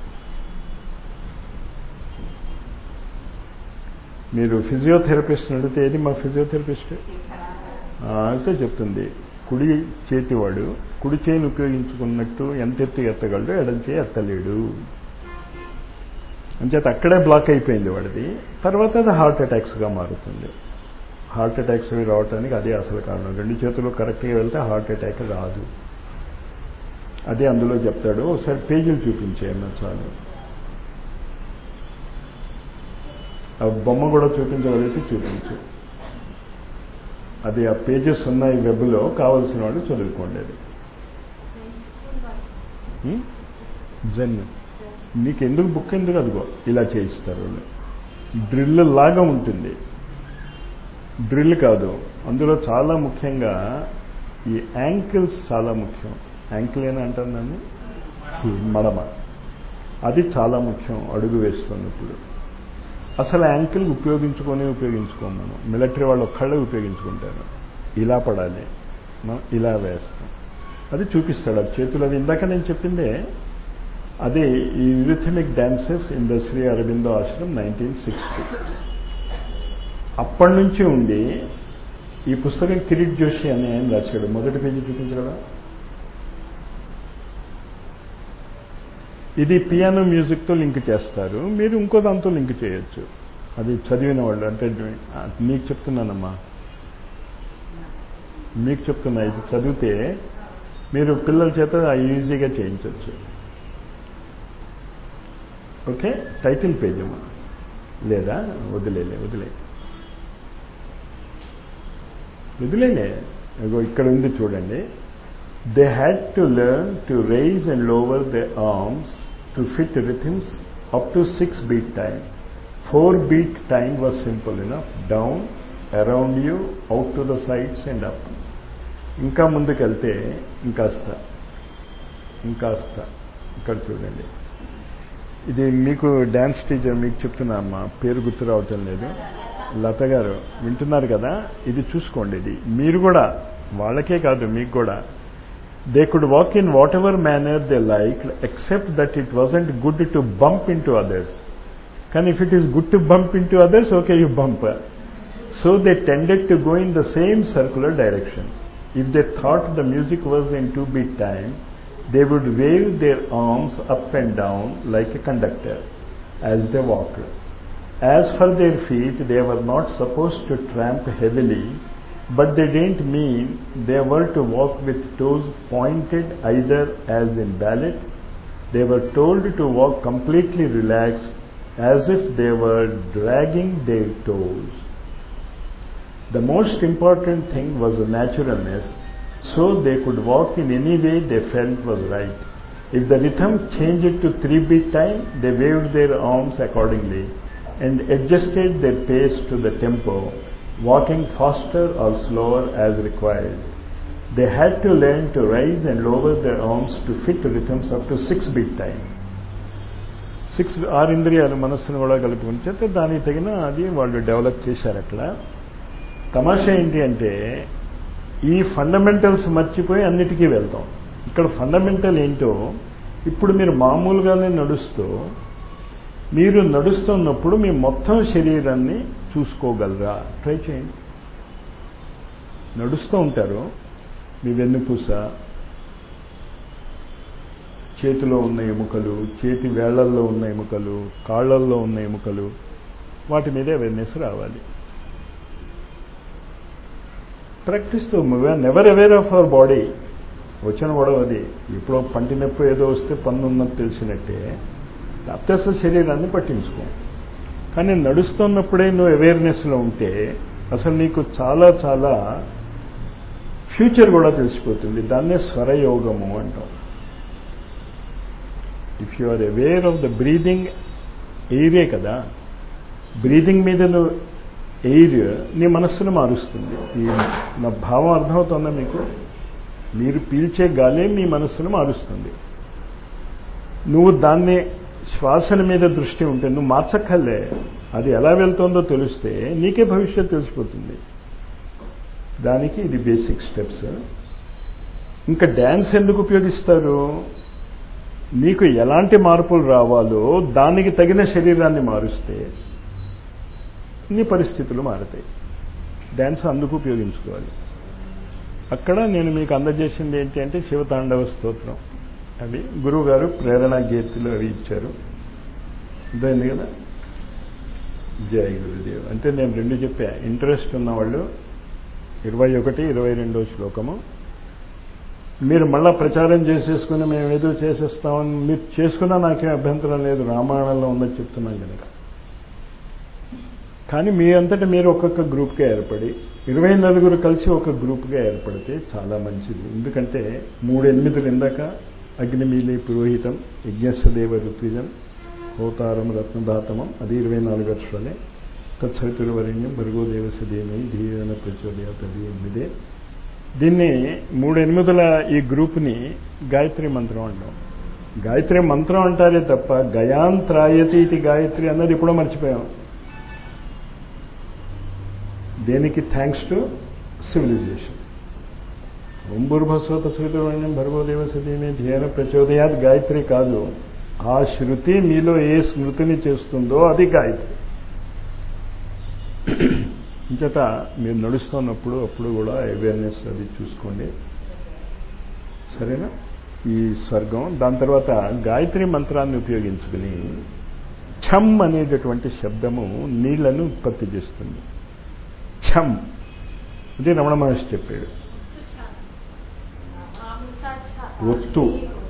మీరు ఫిజియోథెరపిస్ట్ అడిగితే ఏది మా ఫిజియోథెరపిస్ట్ అయితే చెప్తుంది కుడి చేతివాడు కుడి చేయిని ఉపయోగించుకున్నట్టు ఎంత ఎత్తు ఎత్తగలడు ఎడం చేయి ఎత్తలేడు అంచేత అక్కడే బ్లాక్ అయిపోయింది వాడిది తర్వాత అది హార్ట్ అటాక్స్గా మారుతుంది హార్ట్ అటాక్స్ రావడానికి అదే అసలు కారణం రెండు చేతులు కరెక్ట్గా వెళ్తే హార్ట్ అటాక్ రాదు అదే అందులో చెప్తాడు ఒకసారి పేజీలు చూపించేయన్న చాలు ఆ బొమ్మ కూడా చూపించగలిగితే చూపించు అది ఆ పేజెస్ ఉన్నాయి వెబ్లో కావాల్సిన వాళ్ళు చదువుకోండి అది జన్ నీకు ఎందుకు బుక్ ఎందుకు అదిగో ఇలా చేయిస్తారు వాళ్ళు డ్రిల్ లాగా ఉంటుంది డ్రిల్ కాదు అందులో చాలా ముఖ్యంగా ఈ యాంకిల్స్ చాలా ముఖ్యం యాంకిల్ అని అంటారు దాన్ని మడమ అది చాలా ముఖ్యం అడుగు వేస్తున్నప్పుడు అసలు యాంకిల్ ఉపయోగించుకొని ఉపయోగించుకోం మనం మిలిటరీ వాళ్ళు ఒక్కళ్ళే ఉపయోగించుకుంటారు ఇలా పడాలి మనం ఇలా వేస్తాం అది చూపిస్తాడు ఆ చేతులు అది ఇందాక నేను చెప్పిందే అదే ఈ rhythmic dances in the Shri Aurobindo ఆశ్రమం నైన్టీన్ సిక్స్టీ అప్పటి నుంచి ఉండి ఈ పుస్తకం కిరీట్ జోషి అని ఆయన రాశాడు మొదటి పేజీ చూపించగలరా ఇది పియానో మ్యూజిక్తో లింక్ చేస్తారు మీరు ఇంకో దాంతో లింక్ చేయొచ్చు అది చదివిన వాళ్ళు అంటే మీకు చెప్తున్నానమ్మా మీకు చెప్తున్నా ఇది చదివితే మీరు పిల్లల చేత ఈజీగా చేయించవచ్చు ఓకే టైటిల్ పేజ్ అమ్మా లేదా వదిలేలే వదిలే వదిలేలే ఇగో ఇక్కడ ఉంది చూడండి they had to learn to raise and lower the arms to fit rhythms up to 6 beat time. 4 beat time was simple enough. Down, around you, out to the sides and up. ఇంకా ముందుకెళ్తే ఇంకాస్త ఇంకాస్త ఇక్కడ చూడండి ఇది మీకు dance teacher మీకు చెప్తున్నా అమ్మా పేరు గుర్తు రావటం లేదు లత గారు వింటున్నారు కదా ఇది చూసుకోండి ఇది మీరు కూడా వాళ్ళకే కాదు మీకు కూడా they could walk in whatever manner they liked except that it wasn't good to bump into others and if it is good to bump into others okay you bump so they tended to go in the same circular direction if they thought the music was in two beat time they would wave their arms up and down like a conductor as they walked as for their feet they were not supposed to tramp heavily but they didn't mean they were to walk with toes pointed either as in ballet. They were told to walk completely relaxed as if they were dragging their toes. The most important thing was the naturalness, so they could walk in any way they felt was right. If the rhythm changed to three beat time, they waved their arms accordingly and adjusted their pace to the tempo walking faster or slower as required. They had to learn to raise and lower their arms to fit rhythms up to six beat time. Six ఆరు ఇంద్రియాలు మనస్సును కూడా కలుపుకుని చేస్తే దానికి తగిన అది వాళ్ళు డెవలప్ చేశారు అట్లా తమాషా ఏంటి అంటే ఈ ఫండమెంటల్స్ మర్చిపోయి అన్నిటికీ వెళ్తాం ఇక్కడ ఫండమెంటల్ ఏంటో ఇప్పుడు మీరు మామూలుగానే నడుస్తూ మీరు నడుస్తున్నప్పుడు మీ మొత్తం శరీరాన్ని చూసుకోగలరా ట్రై చేయండి నడుస్తూ ఉంటారు మీ వెన్నుపూస చేతిలో ఉన్న ఎముకలు చేతి వేళ్లల్లో ఉన్న ఎముకలు కాళ్ళల్లో ఉన్న ఎముకలు వాటి మీదే అవేర్నెస్ రావాలి ప్రాక్టీస్తో never aware of our body వచ్చిన గొడవ అది ఎప్పుడో పంటి నొప్పి ఏదో వస్తే పన్ను ఉన్నది తెలిసినట్టే అత్యవసర శరీరాన్ని పట్టించుకో కానీ నడుస్తున్నప్పుడే నువ్వు అవేర్నెస్లో ఉంటే అసలు నీకు చాలా చాలా ఫ్యూచర్ కూడా తెలిసిపోతుంది దాన్నే స్వరయోగము అంటాం if you are aware of the breathing ఎయిరే కదా బ్రీదింగ్ మీద నువ్వు ఎయిర్ నీ మనస్సును మారుస్తుంది ఈ నా భావం అర్థమవుతుందా మీకు మీరు పీల్చే గాలే మీ మనస్సును మారుస్తుంది నువ్వు దాన్ని శ్వాసన మీద దృష్టి ఉంటే నువ్వు మార్చక్కర్లే అది ఎలా వెళ్తుందో తెలిస్తే నీకే భవిష్యత్తు తెలిసిపోతుంది దానికి ఇది బేసిక్ స్టెప్స్ ఇంకా డ్యాన్స్ ఎందుకు ఉపయోగిస్తారు నీకు ఎలాంటి మార్పులు రావాలో దానికి తగిన శరీరాన్ని మారుస్తే నీ పరిస్థితులు మారుతాయి డ్యాన్స్ అందుకు ఉపయోగించుకోవాలి అక్కడ నేను మీకు అందజేసింది ఏంటి అంటే శివతాండవ స్తోత్రం అవి గురువు గారు ప్రేరణ గీతలు అవి ఇచ్చారు అర్థమైంది కదా జయ గురుదేవ్ అంటే నేను రెండు చెప్పా ఇంట్రెస్ట్ ఉన్నవాళ్ళు ఇరవై ఒకటి ఇరవై రెండో శ్లోకము మీరు మళ్ళా ప్రచారం చేసేసుకుని మేము ఏదో చేసేస్తామని మీరు చేసుకున్నా నాకేం అభ్యంతరం లేదు రామాయణంలో ఉందని చెప్తున్నాం కనుక కానీ మీ అంతటా మీరు ఒక్కొక్క గ్రూప్గా ఏర్పడి ఇరవై నలుగురు కలిసి ఒక గ్రూప్గా ఏర్పడితే చాలా మంచిది ఎందుకంటే మూడు ఎనిమిదిలు ఇందాక అగ్నిమీలి పురోహితం యజ్ఞస్యదేవ ఋత్విజం హోతారం రత్నదాతమం అది ఇరవై నాలుగు అక్షరాలే తత్సవితుర్వరణ్యం భర్గోదేవస దేమై ధీరన ప్రచోదయాత్ అది ఎనిమిదే దీన్ని మూడు ఎనిమిదిల ఈ గ్రూప్ని గాయత్రి మంత్రం అంటాం గాయత్రి మంత్రం అంటారే తప్ప గయాంత్రాయతి ఇది గాయత్రి అన్నది ఎప్పుడో మర్చిపోయాం దేనికి థ్యాంక్స్ టు సివిలైజేషన్ ఓం భూర్భస్వత స్మృతివర్ణ్యం భర్గోదేవ సతీమే ధ్యాన ప్రచోదయాత్ గాయత్రి కాదు ఆ శృతి మీలో ఏ స్మృతిని చేస్తుందో అది గాయత్రి ఇంచేత మీరు నడుస్తున్నప్పుడు అప్పుడు కూడా అవేర్నెస్ అది చూసుకోండి సరేనా ఈ స్వర్గం దాని తర్వాత గాయత్రి మంత్రాన్ని ఉపయోగించుకుని ఛం అనేటటువంటి శబ్దము నీళ్లను ఉత్పత్తి చేస్తుంది ఛం ఇది రమణ మహర్షి చెప్పాడు ఒత్తు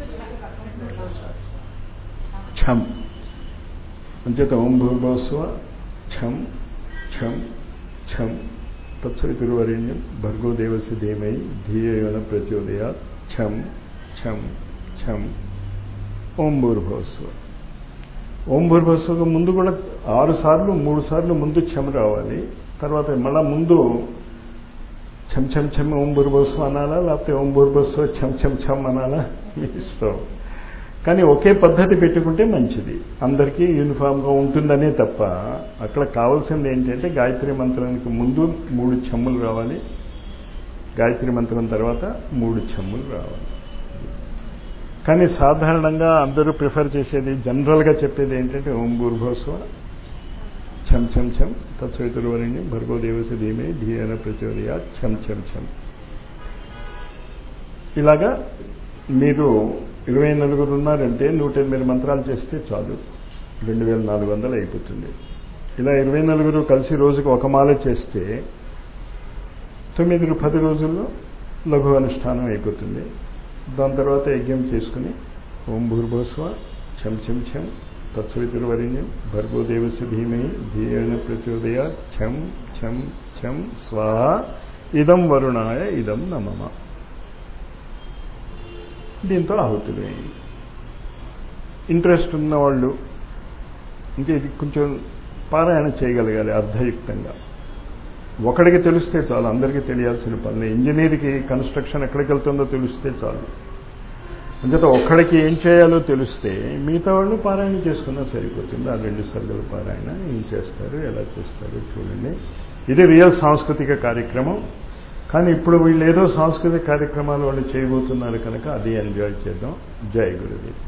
ఛం అంచేత ఓం భూర్భస్వ ఛం ఛం ఛం తత్సవితుర్వరేణ్యం భర్గోదేవసి ధీమై ధీయన ప్రచోదయా ఛం ఛం ఛం ఓం భూర్భస్వ ఓం భూర్భస్వకు ముందు కూడా ఆరు సార్లు మూడు సార్లు ముందు ఛం రావాలి తర్వాత మళ్ళా ముందు ఛం ఛం ఛం ఓం భూర్భస్వ అనాలా లేకపోతే ఓం భూర్భస్వ ఛం ఛం ఛం అనాలా మీ ఇష్టం కానీ ఒకే పద్ధతి పెట్టుకుంటే మంచిది అందరికీ యూనిఫామ్గా ఉంటుందనే తప్ప అక్కడ కావాల్సింది ఏంటంటే గాయత్రి మంత్రానికి ముందు మూడు చెమ్ములు రావాలి గాయత్రి మంత్రం తర్వాత మూడు చెమ్ములు రావాలి కానీ సాధారణంగా అందరూ ప్రిఫర్ చేసేది జనరల్గా చెప్పేది ఏంటంటే ఓం భూర్భస్వ ఛం ఛం ఛం తత్సవితుర్వరిణి భర్గోదేవసి ధీమే ధీయన ప్రచోదయా ఛం ఛం ఛం ఇలాగా మీరు ఇరవై నలుగురు ఉన్నారంటే నూట ఎనిమిది మంత్రాలు చేస్తే చాలు రెండు వేల నాలుగు వందలు అయిపోతుంది ఇలా ఇరవై నలుగురు కలిసి రోజుకు ఒక మాల చేస్తే తొమ్మిది పది రోజుల్లో లఘు అనుష్ఠానం అయిపోతుంది దాని తర్వాత యజ్ఞం చేసుకుని ఓం భూర్భస్వ ఛం ఛం ఛం తత్సవితుర్వరిణ్యం భర్గోదేవసి ధీమై ధీయన ప్రచోదయ ఛం ఛం ఛం స్వాహ ఇదం వరుణాయ ఇదం నమమ దీంతో ఆహుతులు ఇంట్రెస్ట్ ఉన్నవాళ్ళు ఇంకా ఇది కొంచెం పారాయణ చేయగలగాలి అర్థయుక్తంగా ఒకడికి తెలిస్తే చాలు అందరికీ తెలియాల్సిన పనులు ఇంజనీర్కి కన్స్ట్రక్షన్ ఎక్కడికి వెళ్తుందో తెలిస్తే చాలు అంచేత ఒక్కడికి ఏం చేయాలో తెలిస్తే మిగతా వాళ్ళు పారాయణ చేసుకున్నా సరిపోతుంది ఆ రెండు సర్గల పారాయణ ఏం చేస్తారు ఎలా చేస్తారు చూడండి ఇది రియల్ సాంస్కృతిక కార్యక్రమం కానీ ఇప్పుడు వీళ్ళు ఏదో సాంస్కృతిక కార్యక్రమాలు వాళ్ళు చేయబోతున్నారు కనుక అది ఎంజాయ్ చేద్దాం జై గురుదేవ్